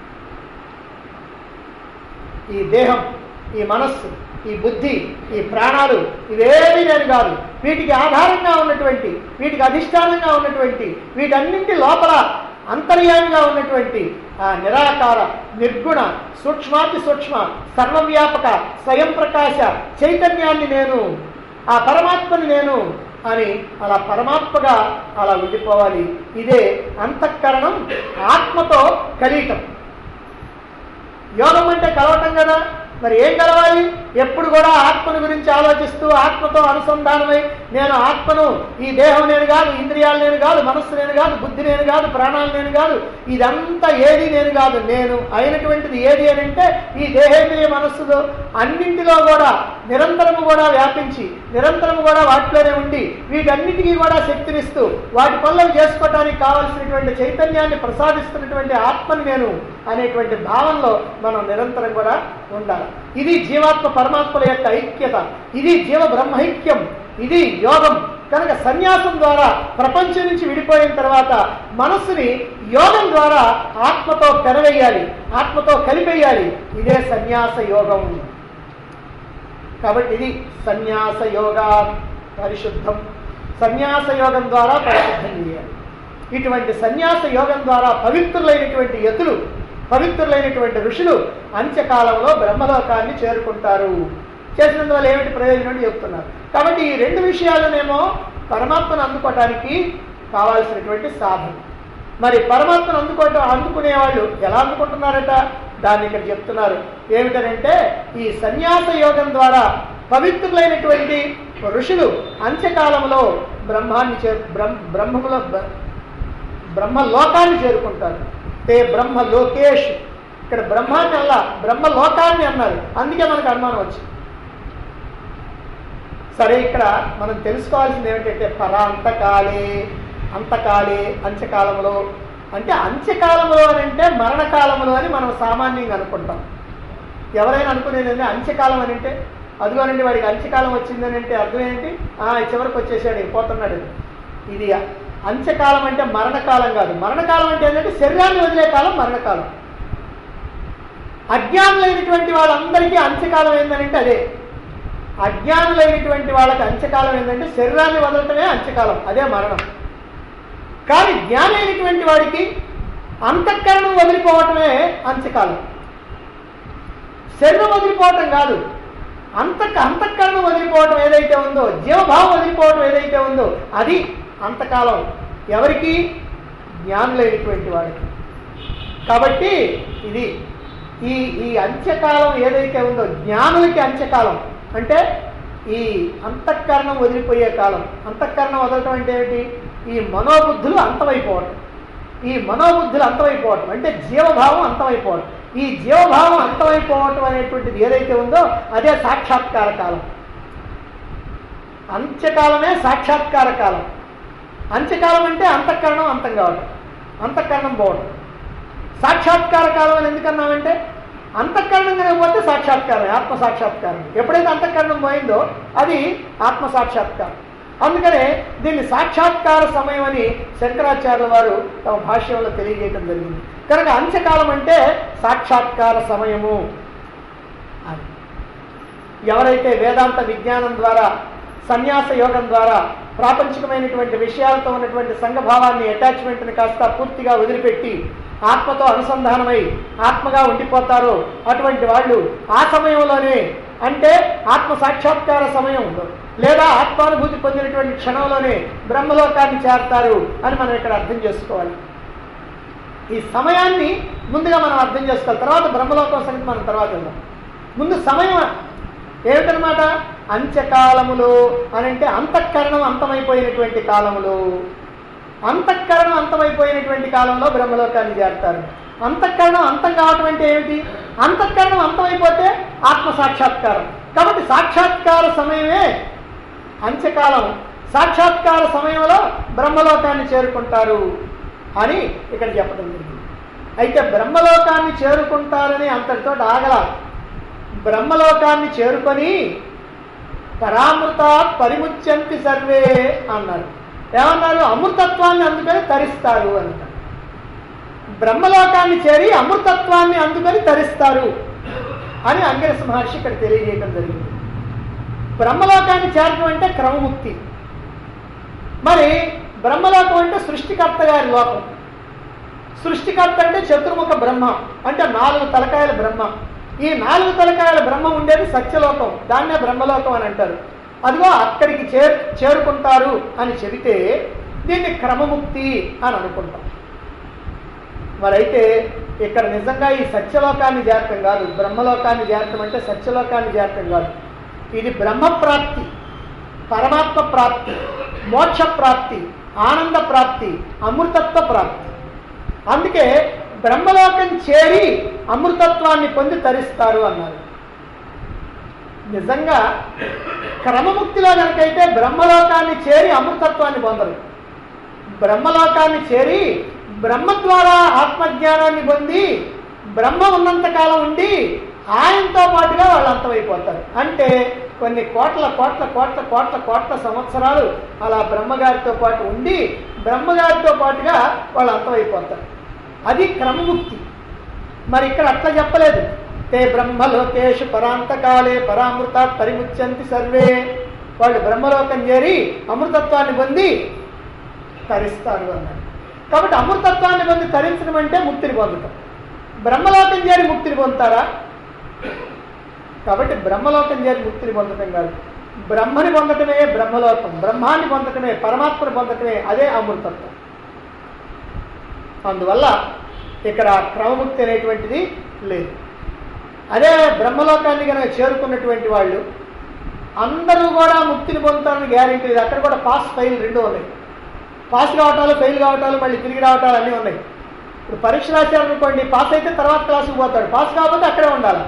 ఈ దేహం ఈ మనస్సు ఈ బుద్ధి ఈ ప్రాణాలు ఇవేమీ నేను కాదు వీటికి ఆధారంగా ఉన్నటువంటి వీటికి అధిష్టానంగా ఉన్నటువంటి వీటన్నింటి లోపల అంతర్యామిగా ఉన్నటువంటి ఆ నిరాకార నిర్గుణ సూక్ష్మాతి సూక్ష్మ సర్వవ్యాపక స్వయం ప్రకాశ చైతన్యాన్ని నేను ఆ పరమాత్మని నేను అని అలా పరమాత్మగా అలా ఉండిపోవాలి ఇదే అంతఃకరణం ఆత్మతో కలియటం యోగం అంటే కలవటం కదా మరి ఏం కలవాలి ఎప్పుడు కూడా ఆత్మను గురించి ఆలోచిస్తూ ఆత్మతో అనుసంధానమై నేను ఆత్మను ఈ దేహం నేను కాదు ఇంద్రియాలు నేను కాదు మనస్సు నేను కాదు బుద్ధి నేను కాదు ప్రాణాలు నేను కాదు ఇదంతా ఏది నేను కాదు నేను అయినటువంటిది ఏది అని అంటే ఈ దేహేంద్రియ మనస్సులో అన్నింటిలో కూడా నిరంతరము కూడా వ్యాపించి నిరంతరము కూడా వాటిలోనే ఉండి వీటన్నిటికీ కూడా శక్తినిస్తూ వాటి పనులు చేసుకోవడానికి కావలసినటువంటి చైతన్యాన్ని ప్రసాదిస్తున్నటువంటి ఆత్మని నేను అనేటువంటి భావనలో మనం నిరంతరం కూడా ఉండాలి ఇది జీవాత్మ పరమాత్మల యొక్క ఐక్యత ఇది జీవ బ్రహ్మైక్యం ఇది యోగం కనుక సన్యాసం ద్వారా ప్రపంచం నుంచి విడిపోయిన తర్వాత మనస్సుని యోగం ద్వారా ఆత్మతో పెరవేయాలి ఆత్మతో కలిపేయాలి ఇదే సన్యాస యోగం కాబట్టి ఇది సన్యాస యోగ పరిశుద్ధం సన్యాస యోగం ద్వారా పరిశుద్ధం చేయాలి ఇటువంటి సన్యాస యోగం ద్వారా పవిత్రులైనటువంటి యతులు పవిత్రులైనటువంటి ఋషులు అంత్యకాలంలో బ్రహ్మలోకాన్ని చేరుకుంటారు చేసినందువల్ల ఏమిటి ప్రయోజనం అని చెప్తున్నారు కాబట్టి ఈ రెండు విషయాలనేమో పరమాత్మను అందుకోవటానికి కావాల్సినటువంటి సాధన మరి పరమాత్మను అందుకోవటం అందుకునే వాళ్ళు ఎలా అందుకుంటున్నారట దాన్ని ఇక్కడ చెప్తున్నారు ఏమిటనంటే ఈ సన్యాస యోగం ద్వారా పవిత్రులైనటువంటి ఋషులు అంత్యకాలంలో బ్రహ్మాన్ని చే బ్రహ్మ బ్రహ్మములో బ్ర- బ్రహ్మలోకాన్ని చేరుకుంటారు తే బ్రహ్మ లోకేష్ ఇక్కడ బ్రహ్మాన్ని అల్లా బ్రహ్మ లోకాన్ని అన్నారు అందుకే మనకు అనుమానం వచ్చింది సరే ఇక్కడ మనం తెలుసుకోవాల్సింది ఏమిటంటే పరాంతకాలే అంతకాలే అంత్యకాలంలో అంటే అంత్యకాలంలో అని అంటే మరణకాలంలో అని మనం సామాన్యంగా అనుకుంటాం ఎవరైనా అనుకునేది ఏంటి అంత్యకాలం అని అంటే అదిగోనండి వాడికి అంత్యకాలం వచ్చిందని అంటే అర్థం ఏంటి ఆ చివరికి వచ్చేసాడు ఇక పోతున్నాడు ఇది అంత్యకాలం అంటే మరణకాలం కాదు మరణకాలం అంటే ఏంటంటే శరీరాన్ని వదిలే కాలం మరణకాలం అజ్ఞానులైనటువంటి వాళ్ళందరికీ అంత్యకాలం ఏంటంటే అదే అజ్ఞానులైనటువంటి వాళ్ళకి అంత్యకాలం ఏంటంటే శరీరాన్ని వదలటమే అంత్యకాలం అదే మరణం కానీ జ్ఞాని అయినటువంటి వాడికి అంతఃకరణం వదిలిపోవటమే అంత్యకాలం శరీరం వదిలిపోవటం కాదు అంత అంతఃకరణం వదిలిపోవటం ఏదైతే ఉందో జీవభావం వదిలిపోవటం ఏదైతే ఉందో అది అంతకాలం ఎవరికి జ్ఞానులైనటువంటి వాడికి కాబట్టి ఇది ఈ ఈ అంత్యకాలం ఏదైతే ఉందో జ్ఞానులకి అంత్యకాలం అంటే ఈ అంతఃకరణం వదిలిపోయే కాలం అంతఃకరణం వదలటం అంటే ఏమిటి ఈ మనోబుద్ధులు అంతమైపోవటం ఈ మనోబుద్ధులు అంతమైపోవటం అంటే జీవభావం అంతమైపోవటం ఈ జీవభావం అంతమైపోవటం అనేటువంటిది ఏదైతే ఉందో అదే సాక్షాత్కార కాలం అంత్యకాలమే సాక్షాత్కార కాలం అంత్యకాలం అంటే అంతఃకరణం అంతం కావటం అంతఃకరణం పోవటం సాక్షాత్కార కాలం అని ఎందుకన్నామంటే అంతఃకరణం కనుకపోతే సాక్షాత్కారం ఆత్మ సాక్షాత్కారం ఎప్పుడైతే అంతఃకరణం పోయిందో అది ఆత్మ సాక్షాత్కారం అందుకనే దీన్ని సాక్షాత్కార సమయం అని శంకరాచార్యుల వారు తమ భాష్యంలో తెలియజేయడం జరిగింది కనుక అంత్యకాలం అంటే సాక్షాత్కార సమయము అని ఎవరైతే వేదాంత విజ్ఞానం ద్వారా సన్యాస యోగం ద్వారా ప్రాపంచికమైనటువంటి విషయాలతో ఉన్నటువంటి సంఘభావాన్ని అటాచ్మెంట్ని కాస్త పూర్తిగా వదిలిపెట్టి ఆత్మతో అనుసంధానమై ఆత్మగా ఉండిపోతారో అటువంటి వాళ్ళు ఆ సమయంలోనే అంటే ఆత్మ సాక్షాత్కార సమయంలో లేదా ఆత్మానుభూతి పొందినటువంటి క్షణంలోనే బ్రహ్మలోకాన్ని చేరతారు అని మనం ఇక్కడ అర్థం చేసుకోవాలి ఈ సమయాన్ని ముందుగా మనం అర్థం చేసుకోవాలి తర్వాత బ్రహ్మలోకం సంగతి మనం తర్వాత వెళ్దాం ముందు సమయం ఏమిటనమాట అంత్యకాలములో అని అంటే అంతఃకరణం అంతమైపోయినటువంటి కాలములో అంతఃకరణం అంతమైపోయినటువంటి కాలంలో బ్రహ్మలోకాన్ని చేరతారు అంతఃకరణం అంతం కావటం అంటే ఏమిటి అంతఃకరణం అంతమైపోతే ఆత్మ సాక్షాత్కారం కాబట్టి సాక్షాత్కార సమయమే అంత్యకాలం సాక్షాత్కార సమయంలో బ్రహ్మలోకాన్ని చేరుకుంటారు అని ఇక్కడ చెప్పడం జరిగింది అయితే బ్రహ్మలోకాన్ని చేరుకుంటారని అంతటితో ఆగల బ్రహ్మలోకాన్ని చేరుకొని పరామృత పరిముచ్యంతి సర్వే అన్నారు ఏమన్నారు అమృతత్వాన్ని అందుకని తరిస్తారు అన్నారు బ్రహ్మలోకాన్ని చేరి అమృతత్వాన్ని అందుకని తరిస్తారు అని అంగిరస మహర్షి ఇక్కడ తెలియజేయడం జరిగింది బ్రహ్మలోకాన్ని చేరటం అంటే క్రమముక్తి మరి బ్రహ్మలోకం అంటే సృష్టికర్త గారి లోకం సృష్టికర్త అంటే చతుర్ముఖ బ్రహ్మ అంటే నాలుగు తలకాయల బ్రహ్మ ఈ నాలుగు తలకాయల బ్రహ్మ ఉండేది సత్యలోకం దాన్నే బ్రహ్మలోకం అని అంటారు అదిగో అక్కడికి చేరు చేరుకుంటారు అని చెబితే దీన్ని క్రమముక్తి అని అనుకుంటాం మరైతే ఇక్కడ నిజంగా ఈ సత్యలోకాన్ని చేరటం కాదు బ్రహ్మలోకాన్ని చేరటం అంటే సత్యలోకాన్ని చేరటం కాదు ఇది బ్రహ్మ ప్రాప్తి పరమాత్మ ప్రాప్తి మోక్ష ప్రాప్తి ఆనంద ప్రాప్తి అమృతత్వ ప్రాప్తి అందుకే బ్రహ్మలోకం చేరి అమృతత్వాన్ని పొంది తరిస్తారు అన్నారు నిజంగా క్రమముక్తిలో కనుకైతే బ్రహ్మలోకాన్ని చేరి అమృతత్వాన్ని పొందరు బ్రహ్మలోకాన్ని చేరి బ్రహ్మ ద్వారా ఆత్మజ్ఞానాన్ని పొంది బ్రహ్మ ఉన్నంత కాలం ఉండి ఆయనతో పాటుగా వాళ్ళు అంతమైపోతారు అంటే కొన్ని కోట్ల కోట్ల కోట్ల కోట్ల కోట్ల సంవత్సరాలు అలా బ్రహ్మగారితో పాటు ఉండి బ్రహ్మగారితో పాటుగా వాళ్ళు అంతమైపోతారు అది క్రమముక్తి మరి ఇక్కడ అట్లా చెప్పలేదు తే బ్రహ్మలోకేషు పరాంతకాలే పరామృత పరిముచ్యంతి సర్వే వాళ్ళు బ్రహ్మలోకం చేరి అమృతత్వాన్ని పొంది తరిస్తారు అన్నాడు కాబట్టి అమృతత్వాన్ని పొంది తరించడం అంటే ముక్తిని పొందటం బ్రహ్మలోకం చేరి ముక్తిని పొందుతారా కాబట్టి బ్రహ్మలోకం చేరి ముక్తిని పొందటం కాదు బ్రహ్మని పొందటమే బ్రహ్మలోకం బ్రహ్మాన్ని పొందటమే పరమాత్మని పొందటమే అదే అమృతత్వం అందువల్ల ఇక్కడ క్రమముక్తి అనేటువంటిది లేదు అదే బ్రహ్మలోకాన్ని కనుక చేరుకున్నటువంటి వాళ్ళు అందరూ కూడా ముక్తిని పొందుతారని గ్యారెంటీ లేదు అక్కడ కూడా పాస్ ఫెయిల్ రెండు ఉన్నాయి పాస్ కావటాలు ఫెయిల్ కావటాలు మళ్ళీ తిరిగి రావటాలు అన్నీ ఉన్నాయి ఇప్పుడు పరీక్ష రాశారనుకోండి పాస్ అయితే తర్వాత క్లాసుకు పోతాడు పాస్ కాకపోతే అక్కడే ఉండాలి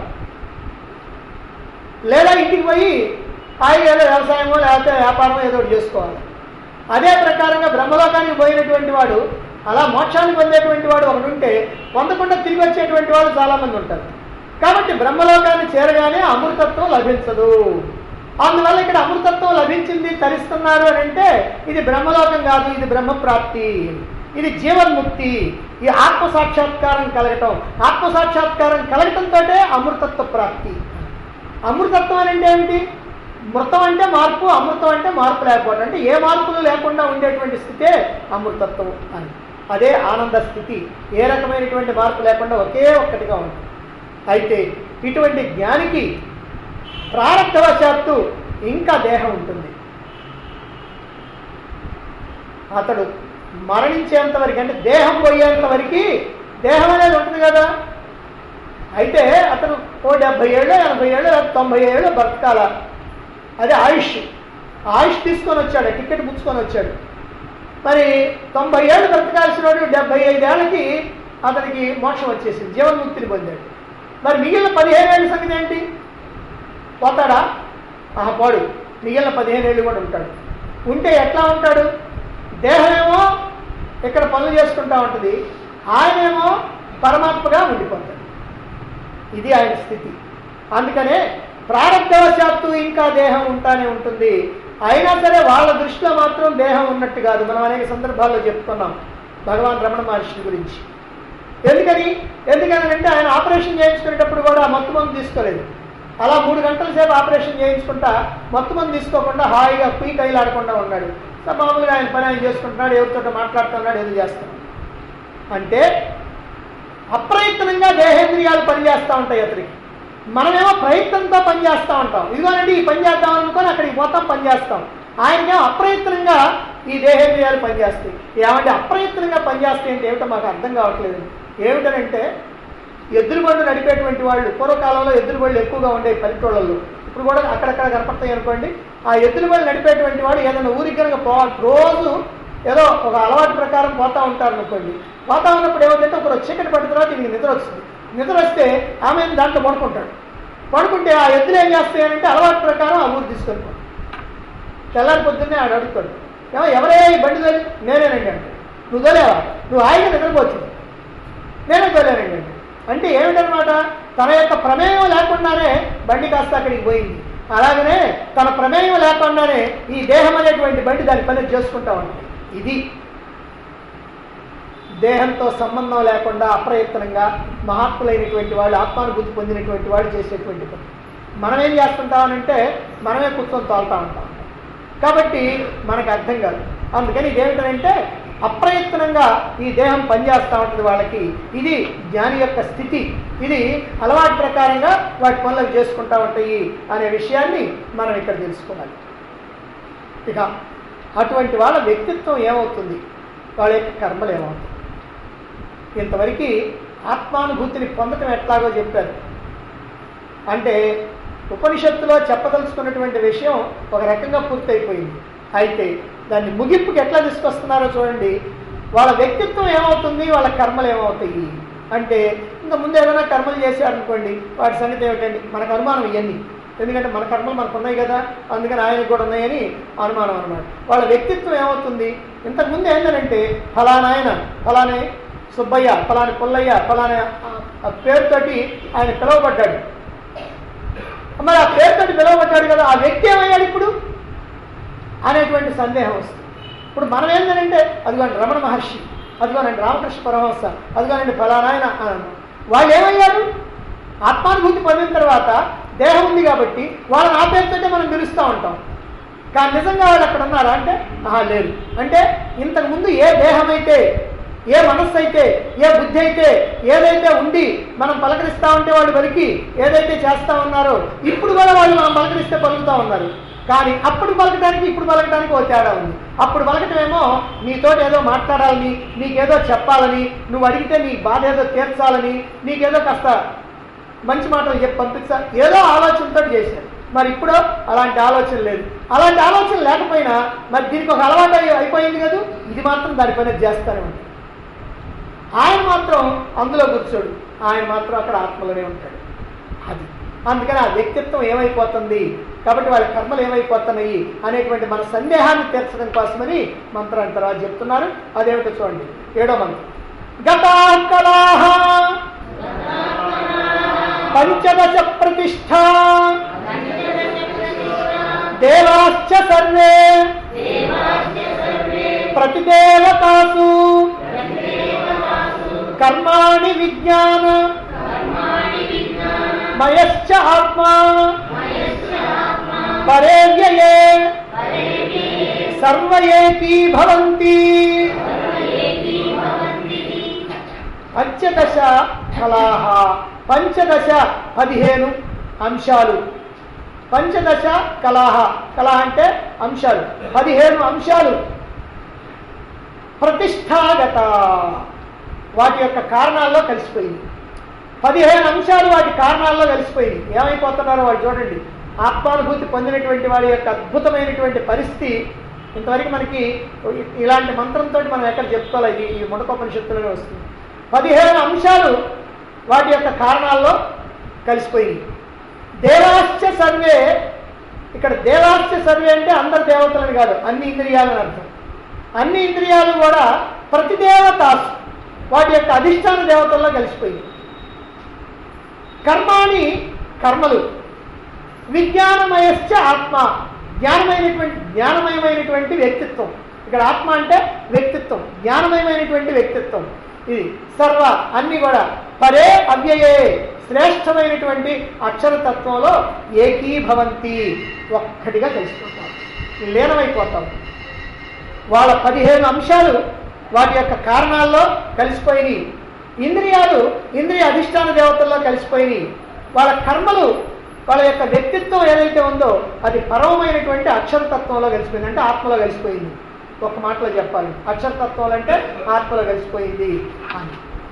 లేదా ఇంటికి పోయి హాయిగా ఏదో వ్యవసాయమో లేకపోతే వ్యాపారమో ఏదో ఒకటి చేసుకోవాలి అదే ప్రకారంగా బ్రహ్మలోకానికి పోయినటువంటి వాడు అలా మోక్షాన్ని పొందేటువంటి వాడు ఒకడు ఉంటే పొందకుండా తిరిగి వచ్చేటువంటి వాళ్ళు చాలామంది ఉంటారు కాబట్టి బ్రహ్మలోకాన్ని చేరగానే అమృతత్వం లభించదు అందువల్ల ఇక్కడ అమృతత్వం లభించింది తరిస్తున్నారు అని అంటే ఇది బ్రహ్మలోకం కాదు ఇది బ్రహ్మ ప్రాప్తి ఇది జీవన్ముక్తి ఈ ఆత్మ సాక్షాత్కారం కలగటం ఆత్మ సాక్షాత్కారం కలగటంతో అమృతత్వ ప్రాప్తి అమృతత్వం అని అంటే ఏమిటి మృతం అంటే మార్పు అమృతం అంటే మార్పు లేకపోవడం అంటే ఏ మార్పులు లేకుండా ఉండేటువంటి స్థితే అమృతత్వం అని అదే ఆనంద స్థితి ఏ రకమైనటువంటి మార్పు లేకుండా ఒకే ఒక్కటిగా ఉంటుంది అయితే ఇటువంటి జ్ఞానికి ప్రారంభవశాత్తు ఇంకా దేహం ఉంటుంది అతడు మరణించేంత వరకు అంటే దేహం పోయేంత వరకు దేహం అనేది ఉంటుంది కదా అయితే అతను ఓ డెబ్బై ఏళ్ళు ఎనభై ఏళ్ళు తొంభై ఏళ్ళు బ్రతకాల అదే ఆయుష్ ఆయుష్ తీసుకొని వచ్చాడు టికెట్ పుచ్చుకొని వచ్చాడు మరి తొంభై ఏళ్ళు బ్రతకాల్సిన వాడు డెబ్బై ఐదేళ్లకి అతనికి మోక్షం వచ్చేసింది జీవన్ముక్తిని పొందాడు మరి మిగిలిన పదిహేను ఏళ్ళ సంగతి ఏంటి పోతాడా ఆహా పోడు మిగిలిన పదిహేను ఏళ్ళు కూడా ఉంటాడు ఉంటే ఎట్లా ఉంటాడు దేహమేమో ఇక్కడ పనులు చేసుకుంటా ఉంటుంది ఆయనేమో పరమాత్మగా ఉండిపోతాడు ఇది ఆయన స్థితి అందుకనే ప్రారంభవశాత్తు ఇంకా దేహం ఉంటానే ఉంటుంది అయినా సరే వాళ్ళ దృష్టిలో మాత్రం దేహం ఉన్నట్టు కాదు మనం అనేక సందర్భాల్లో చెప్పుకున్నాం భగవాన్ రమణ మహర్షి గురించి ఎందుకని ఎందుకని అంటే ఆయన ఆపరేషన్ చేయించుకునేటప్పుడు కూడా మత్తు మందు తీసుకోలేదు అలా మూడు గంటల సేపు ఆపరేషన్ చేయించుకుంటా మత్తు మందు తీసుకోకుండా హాయిగా కుయి కైలాడకుండా ఉన్నాడు సో మామూలుగా ఆయన పని ఆయన చేసుకుంటున్నాడు ఎవరితో మాట్లాడుతున్నాడు ఏదో చేస్తున్నాడు అంటే అప్రయత్నంగా దేహేంద్రియాలు పనిచేస్తూ ఉంటాయి అతనికి మనమేమో ప్రయత్నంతో పనిచేస్తూ ఉంటాం ఇదిగోనండి ఈ పని చేద్దాం అనుకొని అక్కడికి పోతాం పనిచేస్తాం ఆయనకేమో అప్రయత్నంగా ఈ దేహేంద్రియాలు పనిచేస్తాయి ఏమంటే అప్రయత్నంగా పనిచేస్తాయి అంటే ఏమిటో మాకు అర్థం కావట్లేదు ఏమిటనంటే ఎద్దుల బండ్లు నడిపేటువంటి వాళ్ళు పూర్వకాలంలో ఎద్దుల బళ్ళు ఎక్కువగా ఉండేవి పల్లెటూళ్ళల్లో ఇప్పుడు కూడా అక్కడక్కడ కనపడతాయి అనుకోండి ఆ ఎద్దుల బండ్లు నడిపేటువంటి వాడు ఏదైనా ఊరికి కనుక పోవాలి రోజు ఏదో ఒక అలవాటు ప్రకారం పోతా ఉంటారు అనుకోండి పోతా ఉన్నప్పుడు ఏమిటంటే ఒక చీకటి పడిన తర్వాత దీనికి నిద్ర వస్తుంది నిద్ర వస్తే ఆమె దాంట్లో పడుకుంటాడు పడుకుంటే ఆ ఎద్దులు ఏం చేస్తాయంటే అలవాటు ప్రకారం ఆ ఊరు తీసుకెళ్ళిపోతాడు తెల్లారి పొద్దున్నే ఆడు అడుగుతాడు ఏమో ఎవరే ఈ బండి తోలి నేనేనండి అంటే నువ్వు తోలేవా నువ్వు హాయిగా నిద్రపోవచ్చు నేనే తోలేనండి అంటే అంటే ఏమిటనమాట తన యొక్క ప్రమేయం లేకుండానే బండి కాస్త అక్కడికి పోయింది అలాగనే తన ప్రమేయం లేకుండానే ఈ దేహం అనేటువంటి బండి దాని పని చేసుకుంటా ఉంటుంది ఇది దేహంతో సంబంధం లేకుండా అప్రయత్నంగా మహాత్ములైనటువంటి వాళ్ళు ఆత్మానుభూతి పొందినటువంటి వాళ్ళు చేసేటువంటి పని మనం ఏం చేస్తుంటామనంటే మనమే కూర్చొని తోలుతా ఉంటాం కాబట్టి మనకు అర్థం కాదు అందుకని ఇదేమిటంటే అప్రయత్నంగా ఈ దేహం పనిచేస్తూ ఉంటుంది వాళ్ళకి ఇది జ్ఞాని యొక్క స్థితి ఇది అలవాటు ప్రకారంగా వాటి పనులు చేసుకుంటూ ఉంటాయి అనే విషయాన్ని మనం ఇక్కడ తెలుసుకోవాలి ఇక అటువంటి వాళ్ళ వ్యక్తిత్వం ఏమవుతుంది వాళ్ళ యొక్క కర్మలు ఏమవుతుంది ఇంతవరకు ఆత్మానుభూతిని పొందటం ఎట్లాగో చెప్పారు అంటే ఉపనిషత్తులో చెప్పదలుచుకున్నటువంటి విషయం ఒక రకంగా పూర్తయిపోయింది అయితే దాన్ని ముగింపుకి ఎట్లా తీసుకొస్తున్నారో చూడండి వాళ్ళ వ్యక్తిత్వం ఏమవుతుంది వాళ్ళ కర్మలు ఏమవుతాయి అంటే ఇంకా ముందు ఏదైనా కర్మలు చేశారనుకోండి వాటి సంగతి ఏమిటండి మనకు అనుమానం ఇవన్నీ ఎందుకంటే మన కర్మలు మనకు ఉన్నాయి కదా అందుకని ఆయనకు కూడా ఉన్నాయని అనుమానం అనమాట వాళ్ళ వ్యక్తిత్వం ఏమవుతుంది ఇంతకుముందు ఏంటంటే ఫలానా ఆయన ఫలానే సుబ్బయ్య ఫలాని పుల్లయ్య ఫలానా ఆ- ఆ పేరుతోటి ఆయన పిలువబడ్డాడు మరి ఆ పేరుతోటి పిలువబడ్డాడు కదా ఆ వ్యక్తి ఏమయ్యాడు ఇప్పుడు అనేటువంటి సందేహం వస్తుంది ఇప్పుడు మనం ఏంటంటే అదిగోండి రమణ మహర్షి అదిగోనండి రామకృష్ణ పరమహంస అదిగోనండి ఫలానాయన అని వాళ్ళు ఏమయ్యారు ఆత్మానుభూతి పొందిన తర్వాత దేహం ఉంది కాబట్టి వాళ్ళని ఆ పేరుతోటే మనం పిలుస్తూ ఉంటాం కానీ నిజంగా వాళ్ళు అక్కడ ఉన్నారా అంటే ఆహా లేరు అంటే ఇంతకు ముందు ఏ దేహం అయితే ఏ మనస్సు అయితే ఏ బుద్ధి అయితే ఏదైతే ఉండి మనం పలకరిస్తా ఉంటే వాళ్ళు పలికి ఏదైతే చేస్తా ఉన్నారో ఇప్పుడు కూడా వాళ్ళు మనం పలకరిస్తే పలుకుతా ఉన్నారు కానీ అప్పుడు పలకడానికి ఇప్పుడు పలకడానికి ఓ తేడా ఉంది అప్పుడు పలకటమేమో నీతోటి ఏదో మాట్లాడాలని నీకేదో చెప్పాలని నువ్వు అడిగితే నీ బాధ ఏదో తీర్చాలని నీకేదో కాస్త మంచి మాటలు చెప్పి పంపించా ఏదో ఆలోచనతో చేశారు మరి ఇప్పుడు అలాంటి ఆలోచన లేదు అలాంటి ఆలోచన లేకపోయినా మరి దీనికి ఒక అలవాటు అయి- అయిపోయింది కదా ఇది మాత్రం దానిపైన చేస్తానే ఉంది ఆయన మాత్రం అందులో కూర్చోడు ఆయన మాత్రం అక్కడ ఆత్మలోనే ఉంటాడు అది అందుకని ఆ వ్యక్తిత్వం ఏమైపోతుంది కాబట్టి వాళ్ళ కర్మలు ఏమైపోతున్నాయి అనేటువంటి మన సందేహాన్ని తీర్చడం కోసమని మంత్రాన్ని తర్వాత చెప్తున్నారు అదేమిటో చూడండి ఏడో మంత్రం గతా కళాహ పంచదశ ప్రతిష్ట దేవాశ్చ సర్వే ప్రతిదేవతాసు కర్మాణి విజ్ఞాన మయశ్చ ఆత్మా పరేవ్యయే సర్వయేకీ భవంతి పంచదశ కళాహ పంచదశ పదిహేను అంశాలు పంచదశ కళాహ కళ అంటే అంశాలు పదిహేను అంశాలు ప్రతిష్టాగత వాటి యొక్క కారణాల్లో కలిసిపోయింది పదిహేను అంశాలు వాటి కారణాల్లో కలిసిపోయింది ఏమైపోతున్నారో వాళ్ళు చూడండి ఆత్మానుభూతి పొందినటువంటి వాడి యొక్క అద్భుతమైనటువంటి పరిస్థితి ఇంతవరకు మనకి ఇలాంటి మంత్రంతో మనం ఎక్కడ చెప్పుకోవాలి ఇది ఈ ముడకోపనిషత్తులోనే వస్తుంది పదిహేను అంశాలు వాటి యొక్క కారణాల్లో కలిసిపోయింది దేవాశ్చ సర్వే ఇక్కడ దేవాశ్చ సర్వే అంటే అందరు దేవతలని కాదు అన్ని ఇంద్రియాలని అర్థం అన్ని ఇంద్రియాలు కూడా ప్రతి దేవతాసు వాటి యొక్క అధిష్టాన దేవతల్లో కలిసిపోయింది కర్మాణి కర్మలు విజ్ఞానమయశ్చ ఆత్మ జ్ఞానమైనటువంటి జ్ఞానమయమైనటువంటి వ్యక్తిత్వం ఇక్కడ ఆత్మ అంటే వ్యక్తిత్వం జ్ఞానమయమైనటువంటి వ్యక్తిత్వం ఇది సర్వ అన్ని కూడా పరే అవ్యయే శ్రేష్టమైనటువంటి అక్షరతత్వంలో ఏకీభవంతి ఒక్కటిగా తెలుసుకుంటాం లీనమైపోతాం వాళ్ళ పదిహేను అంశాలు వాటి యొక్క కారణాల్లో కలిసిపోయినాయి ఇంద్రియాలు ఇంద్రియ అధిష్టాన దేవతల్లో కలిసిపోయినాయి వాళ్ళ కర్మలు వాళ్ళ యొక్క వ్యక్తిత్వం ఏదైతే ఉందో అది పరమమైనటువంటి అక్షరతత్వంలో కలిసిపోయింది అంటే ఆత్మలో కలిసిపోయింది ఒక మాటలో చెప్పాలి అక్షరతత్వం అంటే ఆత్మలో కలిసిపోయింది అని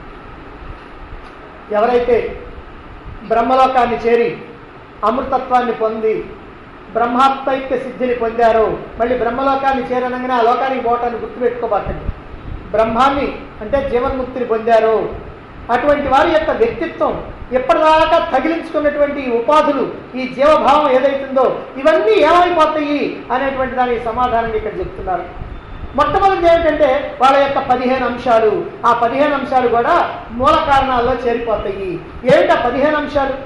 ఎవరైతే బ్రహ్మలోకాన్ని చేరి అమృతత్వాన్ని పొంది బ్రహ్మాత్మైక్య సిద్ధిని పొందారో మళ్ళీ బ్రహ్మలోకాన్ని చేరనంగానే ఆ లోకానికి పోవటాన్ని గుర్తుపెట్టుకోబాకండి బ్రహ్మాన్ని అంటే జీవన్ముక్తిని పొందారో అటువంటి వారి యొక్క వ్యక్తిత్వం ఎప్పటిదాకా తగిలించుకున్నటువంటి ఈ ఉపాధులు ఈ జీవభావం ఏదైతుందో ఇవన్నీ ఏమైపోతాయి అనేటువంటి దానికి సమాధానం ఇక్కడ చెప్తున్నారు మొట్టమొదటిది ఏమిటంటే వాళ్ళ యొక్క పదిహేను అంశాలు ఆ పదిహేను అంశాలు కూడా మూల కారణాల్లో చేరిపోతాయి ఏమిటా పదిహేను అంశాలు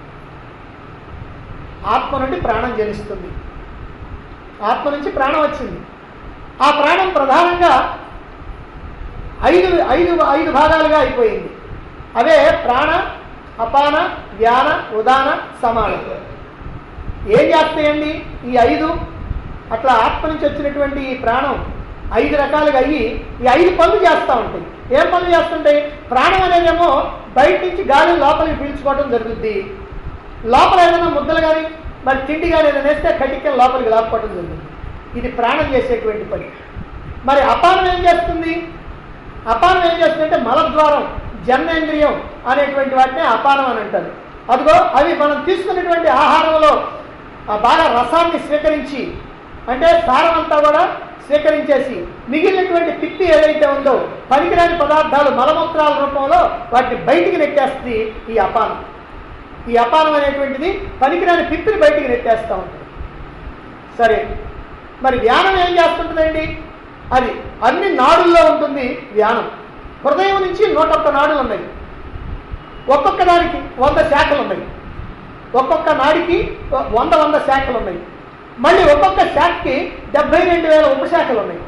ఆత్మ నుండి ప్రాణం జనిస్తుంది ఆత్మ నుంచి ప్రాణం వచ్చింది ఆ ప్రాణం ప్రధానంగా ఐదు ఐదు ఐదు భాగాలుగా అయిపోయింది అవే ప్రాణ అపాన వ్యాన ఉదాన సమాన ఏం చేస్తాయండి ఈ ఐదు అట్లా ఆత్మ నుంచి వచ్చినటువంటి ఈ ప్రాణం ఐదు రకాలుగా అయ్యి ఈ ఐదు పనులు చేస్తూ ఉంటాయి ఏం పనులు చేస్తుంటాయి ప్రాణం అనేదేమో బయట నుంచి గాలి లోపలికి పీల్చుకోవడం జరుగుద్ది లోపల ఏదైనా ముద్దలు కానీ మరి తిండి కానీ ఏదైనా వేస్తే కటికలు లోపలికి లాక్కోవడం జరుగుతుంది ఇది ప్రాణం చేసేటువంటి పని మరి అపానం ఏం చేస్తుంది అపానం ఏం చేస్తుందంటే మలద్వారం జన్నేంద్రియం అనేటువంటి వాటిని అపానం అని అంటారు అదిగో అవి మనం తీసుకున్నటువంటి ఆహారంలో ఆ బాగా రసాన్ని స్వీకరించి అంటే సారం అంతా కూడా స్వీకరించేసి మిగిలినటువంటి పిప్పి ఏదైతే ఉందో పనికిరాని పదార్థాలు మలమూత్రాల రూపంలో వాటిని బయటికి నెట్టేస్తుంది ఈ అపానం ఈ అపానం అనేటువంటిది పనికిరాని పిప్పిని బయటికి నెట్టేస్తూ ఉంటుంది సరే మరి వ్యానం ఏం చేస్తుంటుందండి అది అన్ని నాడుల్లో ఉంటుంది వ్యానం హృదయం నుంచి నూట ఒక్క నాడులు ఉన్నాయి ఒక్కొక్క దానికి వంద శాఖలు ఉన్నాయి ఒక్కొక్క నాడికి వంద వంద శాఖలు ఉన్నాయి మళ్ళీ ఒక్కొక్క శాఖకి డెబ్బై రెండు వేల ఉపశాఖలు ఉన్నాయి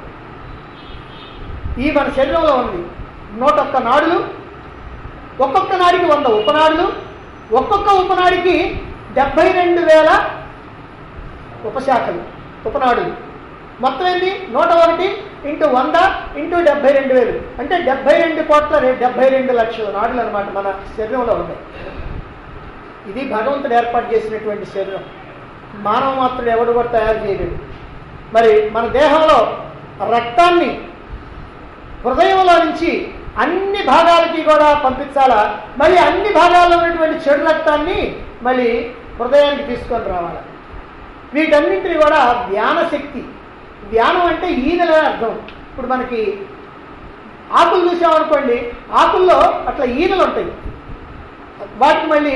ఈ మన శరీరంలో ఉంది నూట ఒక్క నాడులు ఒక్కొక్క నాడికి వంద ఉపనాడులు ఒక్కొక్క ఉపనాడికి డెబ్బై రెండు వేల ఉపశాఖలు ఉపనాడులు మొత్తం ఏంటి నూట ఒకటి ఇంటూ వంద ఇంటూ డెబ్బై రెండు వేలు అంటే డెబ్బై రెండు కోట్ల రె- డెబ్బై రెండు లక్షల నాడులు అనమాట మన శరీరంలో ఉన్నాయి ఇది భగవంతుడు ఏర్పాటు చేసినటువంటి శరీరం మానవ మాత్రుడు ఎవడు కూడా తయారు చేయలేడు మరి మన దేహంలో రక్తాన్ని హృదయంలో నుంచి అన్ని భాగాలకి కూడా పంపించాలా మళ్ళీ అన్ని భాగాల్లో ఉన్నటువంటి చెడు రక్తాన్ని మళ్ళీ హృదయానికి తీసుకొని రావాలి వీటన్నింటినీ కూడా ధ్యాన శక్తి ధ్యానం అంటే ఈనెల అర్థం ఇప్పుడు మనకి ఆకులు చూసామనుకోండి ఆకుల్లో అట్లా ఈనెలు ఉంటాయి వాటికి మళ్ళీ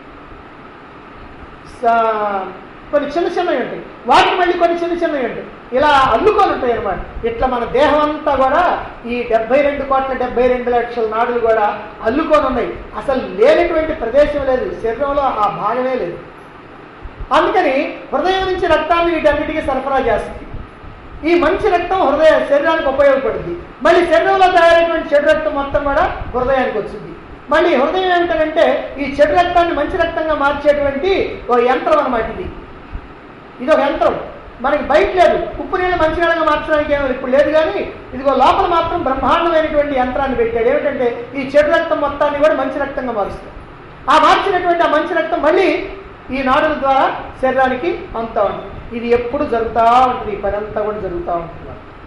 స- కొన్ని చిన్న చిన్నవి ఉంటాయి వాటికి మళ్ళీ కొన్ని చిన్న చిన్నవి ఉంటాయి ఇలా అల్లుకొని ఉంటాయి అన్నమాట ఇట్లా మన దేహం అంతా కూడా ఈ డెబ్బై రెండు కోట్ల డెబ్బై రెండు లక్షల నాడులు కూడా అల్లుకొని ఉన్నాయి అసలు లేనటువంటి ప్రదేశం లేదు శరీరంలో ఆ భాగమే లేదు అందుకని హృదయం నుంచి రక్తాన్ని వీటన్నిటికీ సరఫరా చేస్తుంది ఈ మంచి రక్తం హృదయ శరీరానికి ఉపయోగపడుతుంది మళ్ళీ శరీరంలో తయారైనటువంటి చెడు రక్తం మొత్తం కూడా హృదయానికి వచ్చింది మళ్ళీ హృదయం ఏమిటంటే ఈ చెడు రక్తాన్ని మంచి రక్తంగా మార్చేటువంటి ఓ యంత్రం అన్నమాట ఇది ఇది ఒక యంత్రం మనకి బయట లేదు ఉప్పు నీళ్ళు మంచి నీళ్ళగా మార్చడానికి ఏమో ఇప్పుడు లేదు కానీ ఇదిగో లోపల మాత్రం బ్రహ్మాండమైనటువంటి యంత్రాన్ని పెట్టాడు ఏమిటంటే ఈ చెడు రక్తం మొత్తాన్ని కూడా మంచి రక్తంగా మారుస్తుంది ఆ మార్చినటువంటి ఆ మంచి రక్తం మళ్ళీ ఈ నాడుల ద్వారా శరీరానికి అంతా ఉంటుంది ఇది ఎప్పుడు జరుగుతూ ఉంటుంది ఈ పని అంతా కూడా జరుగుతూ ఉంటుంది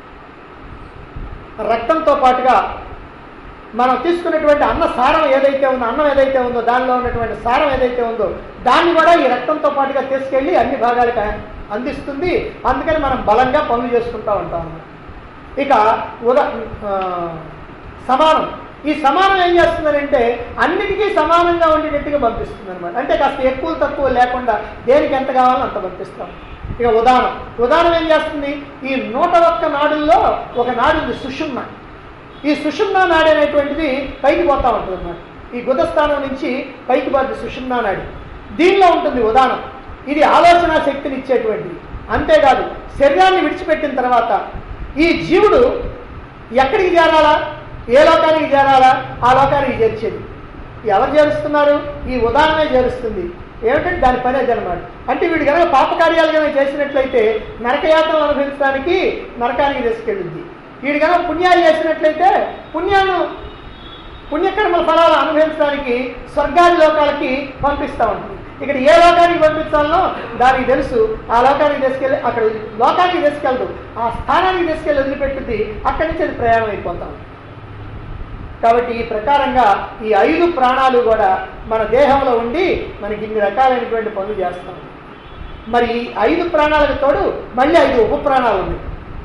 రక్తంతో పాటుగా మనం తీసుకున్నటువంటి అన్న సారం ఏదైతే ఉందో అన్నం ఏదైతే ఉందో దానిలో ఉన్నటువంటి సారం ఏదైతే ఉందో దాన్ని కూడా ఈ రక్తంతో పాటుగా తీసుకెళ్ళి అన్ని భాగాలకు అందిస్తుంది అందుకని మనం బలంగా పనులు చేసుకుంటూ ఉంటాం అన్నమాట. ఇక ఉదా ఆ, సమానం ఈ సమానం ఏం చేస్తుందంటే అన్నిటికీ సమానంగా ఉండేటట్టుగా పంపిస్తుంది అనమాట అంటే కాస్త ఎక్కువ తక్కువ లేకుండా దేనికి ఎంత కావాలో అంత పంపిస్తాం ఇక ఉదాహరణ ఉదాహరణ ఏం చేస్తుంది ఈ నూట ఒక్క నాడుల్లో ఒక నాడు ఉంది సుషుమ్న ఈ సుషుమ్నా నాడి అనేటువంటిది పైకి పోతా ఉంటుంది అన్నమాట ఈ గుదస్థానం నుంచి పైకి పోతుంది సుషుమ్నా నాడి దీనిలో ఉంటుంది ఉదాహరణ ఇది ఆలోచన శక్తిని ఇచ్చేటువంటిది అంతేకాదు శరీరాన్ని విడిచిపెట్టిన తర్వాత ఈ జీవుడు ఎక్కడికి చేరాలా ఏ లోకానికి చేరాలా ఆ లోకానికి చేర్చేది ఎవరు చేరుస్తున్నారు ఈ ఉదాహరణే చేరుస్తుంది ఏమిటంటే దాని పని అది అనమాట అంటే వీడు కనుక పాపకార్యాలు కనుక చేసినట్లయితే నరకయాత్రలు అనుభవించడానికి నరకానికి తీసుకెళ్ళింది వీడు కనుక పుణ్యాలు చేసినట్లయితే పుణ్యాన్ని పుణ్యకర్మల ఫలాలు అనుభవించడానికి స్వర్గాది లోకాలకి పంపిస్తూ ఉంటుంది ఇక్కడ ఏ లోకానికి పంపించాలనో దానికి తెలుసు ఆ లోకానికి తీసుకెళ్ళి అక్కడ లోకానికి తీసుకెళ్ళదు ఆ స్థానానికి తీసుకెళ్ళి వదిలిపెట్టుద్ది అక్కడి నుంచి అది ప్రయాణం అయిపోతాం కాబట్టి ఈ ప్రకారంగా ఈ ఐదు ప్రాణాలు కూడా మన దేహంలో ఉండి మనకి ఇన్ని రకాలైనటువంటి పనులు చేస్తాం మరి ఈ ఐదు ప్రాణాలకు తోడు మళ్ళీ ఐదు ఉప ప్రాణాలు ఉన్నాయి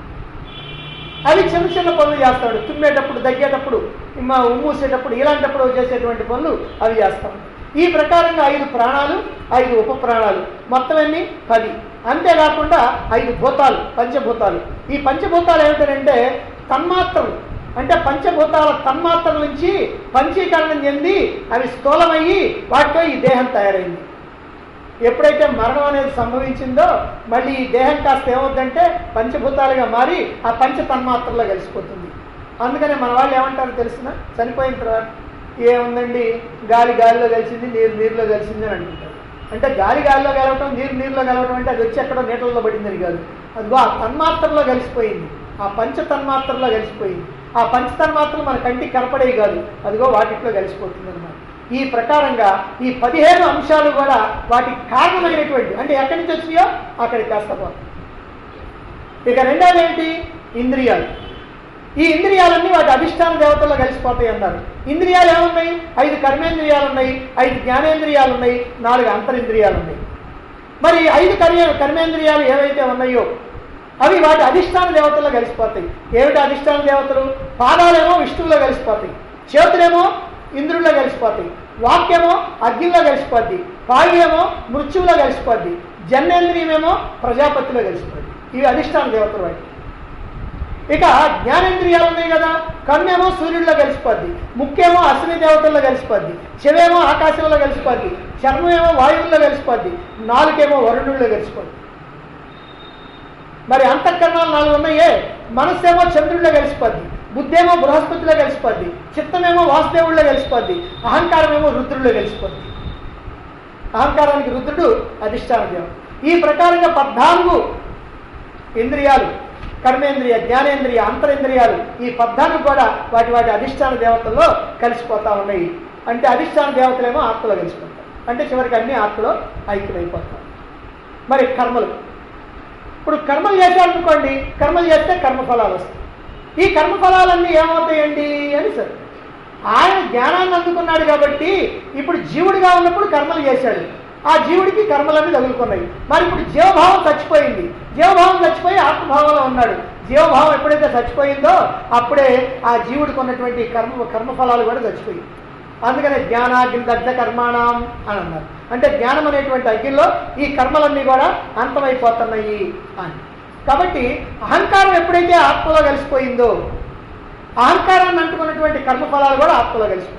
అవి చిన్న చిన్న పనులు చేస్తాడు తుమ్మేటప్పుడు దగ్గేటప్పుడు మా ఉమ్మూసేటప్పుడు ఇలాంటప్పుడు చేసేటువంటి పనులు అవి చేస్తాం ఈ ప్రకారంగా ఐదు ప్రాణాలు ఐదు ఉప ప్రాణాలు మొత్తం ఎన్ని పది అంతేకాకుండా ఐదు భూతాలు పంచభూతాలు ఈ పంచభూతాలు ఏమిటంటే తన్మాత్రలు అంటే పంచభూతాల తన్మాత్రల నుంచి పంచీకరణం చెంది అవి స్థూలమయ్యి వాటితో ఈ దేహం తయారైంది ఎప్పుడైతే మరణం అనేది సంభవించిందో మళ్ళీ ఈ దేహం కాస్త ఏమవుద్దంటే పంచభూతాలుగా మారి ఆ పంచ తన్మాత్రలో కలిసిపోతుంది అందుకనే మన వాళ్ళు ఏమంటారో తెలిసిన చనిపోయిన తర్వాత ఏముందండి గాలి గాలిలో కలిసింది నీరు నీరులో కలిసింది అని అంటుంటారు అంటే గాలి గాలిలో కలవటం నీరు నీరులో కలవటం అంటే అది వచ్చి ఎక్కడో నీటల్లో పడిందని కాదు అదిగో ఆ తన్మాత్రలో కలిసిపోయింది ఆ పంచ తన్మాత్రలో కలిసిపోయింది ఆ పంచ తన్మాత్రలు మన కంటికి కనపడేవి కాదు అదిగో వాటిట్లో కలిసిపోతుంది అనమాట ఈ ప్రకారంగా ఈ పదిహేను అంశాలు కూడా వాటికి కారణమైనటువంటి అంటే ఎక్కడి నుంచి వచ్చినాయో అక్కడికి కాస్త పోతాయి ఇక రెండోది ఏంటి ఇంద్రియాలు ఈ ఇంద్రియాలన్నీ వాటి అధిష్టాన దేవతల్లో కలిసిపోతాయి అన్నారు ఇంద్రియాలు ఏమున్నాయి ఐదు కర్మేంద్రియాలు ఉన్నాయి ఐదు జ్ఞానేంద్రియాలు ఉన్నాయి నాలుగు అంతరింద్రియాలు ఉన్నాయి మరి ఐదు కర్మ కర్మేంద్రియాలు ఏవైతే ఉన్నాయో అవి వాటి అధిష్టాన దేవతల్లో కలిసిపోతాయి ఏమిటి అధిష్టాన దేవతలు పాదాలేమో విష్ణువులో కలిసిపోతాయి చేతులేమో ఇంద్రుల్లో కలిసిపోతాయి వాక్యమో అగ్నిలో కలిసిపోద్ది పాయుయేమో మృత్యువులో కలిసిపోద్ది జన్నేంద్రియమేమో ప్రజాపతిలో కలిసిపోద్ది ఇవి అధిష్టాన దేవతలు వాటి ఇక జ్ఞానేంద్రియాలు ఉన్నాయి కదా కన్నేమో సూర్యుడిలో కలిసిపోద్ది ముక్కేమో అశ్విని దేవతల్లో కలిసిపోద్ది చెవేమో ఆకాశంలో కలిసిపోద్ది చర్మమేమో వాయువుల్లో కలిసిపోద్ది నాలుకేమో వరుణుల్లో కలిసిపోద్ది మరి అంతఃకరణాలు నాలుగు ఉన్నాయే మనస్సేమో చంద్రుడిలో కలిసిపోద్ది బుద్ధేమో బృహస్పతిలో కలిసిపోద్ది చిత్తమేమో వాసుదేవుడిలో కలిసిపోద్ది అహంకారమేమో రుద్రుడిలో కలిసిపోద్ది అహంకారానికి రుద్రుడు అధిష్టాన దేవం ఈ ప్రకారంగా పద్నాలుగు ఇంద్రియాలు కర్మేంద్రియ జ్ఞానేంద్రియ అంతరింద్రియాలు ఈ పద్నాలుగు కూడా వాటి వాటి అధిష్టాన దేవతల్లో కలిసిపోతా ఉన్నాయి అంటే అధిష్టాన దేవతలేమో ఆత్మలో కలిసిపోతాయి అంటే చివరికి అన్ని ఆత్మలో ఐక్యమైపోతాయి మరి కర్మలు ఇప్పుడు కర్మలు చేశారనుకోండి కర్మలు చేస్తే కర్మఫలాలు వస్తాయి ఈ కర్మఫలాలన్నీ ఏమవుతాయండి అని సార్ ఆయన జ్ఞానాన్ని అందుకున్నాడు కాబట్టి ఇప్పుడు జీవుడిగా ఉన్నప్పుడు కర్మలు చేశాడు ఆ జీవుడికి కర్మలన్నీ తగులుకున్నాయి మరి ఇప్పుడు జీవభావం చచ్చిపోయింది జీవభావం చచ్చిపోయి ఆత్మభావంలో ఉన్నాడు జీవభావం ఎప్పుడైతే చచ్చిపోయిందో అప్పుడే ఆ జీవుడికి ఉన్నటువంటి కర్మ కర్మఫలాలు కూడా చచ్చిపోయి అందుకనే జ్ఞానాగ్ని దగ్ధ కర్మాణం అని అన్నారు అంటే జ్ఞానం అనేటువంటి అగ్నిలో ఈ కర్మలన్నీ కూడా అంతమైపోతున్నాయి అని కాబట్టి అహంకారం ఎప్పుడైతే ఆత్మలో కలిసిపోయిందో అహంకారాన్ని అంటుకున్నటువంటి కర్మఫలాలు కూడా ఆత్మలో కలిసిపోయి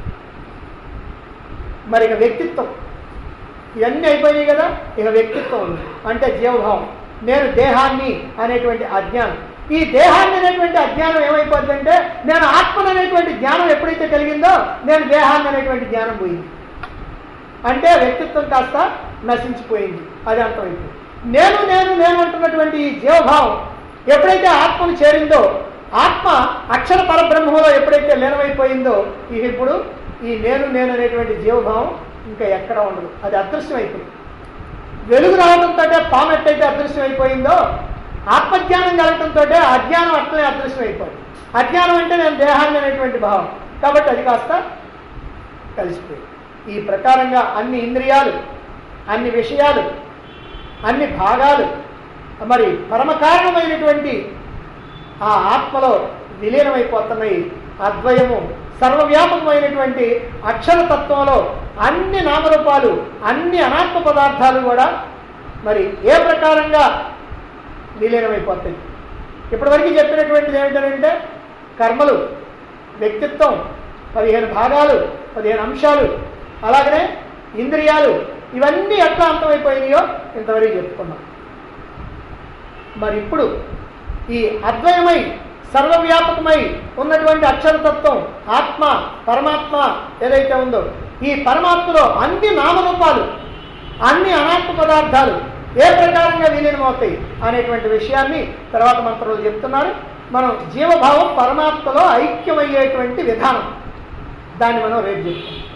మరి ఇక వ్యక్తిత్వం ఇవన్నీ అయిపోయినాయి కదా ఇక వ్యక్తిత్వం ఉంది అంటే జీవభావం నేను దేహాన్ని అనేటువంటి అజ్ఞానం ఈ దేహాన్ని అనేటువంటి అజ్ఞానం ఏమైపోతుందంటే నేను ఆత్మను అనేటువంటి జ్ఞానం ఎప్పుడైతే కలిగిందో నేను దేహాన్ని అనేటువంటి జ్ఞానం పోయింది అంటే వ్యక్తిత్వం కాస్త నశించిపోయింది అది అంతమైపోయింది నేను నేను నేను అంటున్నటువంటి ఈ జీవభావం ఎప్పుడైతే ఆత్మను చేరిందో ఆత్మ అక్షర పరబ్రహ్మలో ఎప్పుడైతే లీనమైపోయిందో ఇక ఇప్పుడు ఈ నేను నేను అనేటువంటి జీవభావం ఇంకా ఎక్కడ ఉండదు అది అదృశ్యం అయిపోయింది వెలుగు రావడంతో పాము ఎట్టయితే అదృశ్యం అయిపోయిందో ఆత్మజ్ఞానం కలగటంతో అజ్ఞానం అట్లనే అదృశ్యం అయిపోయింది అజ్ఞానం అంటే నేను దేహాన్ని అనేటువంటి భావం కాబట్టి అది కాస్త కలిసిపోయింది ఈ ప్రకారంగా అన్ని ఇంద్రియాలు అన్ని విషయాలు అన్ని భాగాలు మరి పరమ కారణమైనటువంటి ఆ ఆత్మలో విలీనమైపోతున్నాయి అద్వయము సర్వవ్యాపకమైనటువంటి అక్షరతత్వంలో అన్ని నామరూపాలు అన్ని అనాత్మ పదార్థాలు కూడా మరి ఏ ప్రకారంగా విలీనమైపోతాయి ఇప్పటివరకు చెప్పినటువంటిది ఏమిటంటే కర్మలు వ్యక్తిత్వం పదిహేను భాగాలు పదిహేను అంశాలు అలాగనే ఇంద్రియాలు ఇవన్నీ ఎట్లా అంతమైపోయినాయో ఇంతవరకు చెప్పుకున్నాం మరి ఇప్పుడు ఈ అద్వయమై సర్వవ్యాపకమై ఉన్నటువంటి అక్షరతత్వం ఆత్మ పరమాత్మ ఏదైతే ఉందో ఈ పరమాత్మలో అన్ని నామరూపాలు అన్ని అనాత్మ పదార్థాలు ఏ ప్రకారంగా విలీనమవుతాయి అనేటువంటి విషయాన్ని తర్వాత మంత్రులు చెప్తున్నారు మనం జీవభావం పరమాత్మలో ఐక్యమయ్యేటువంటి విధానం దాన్ని మనం రేపు చెప్తాం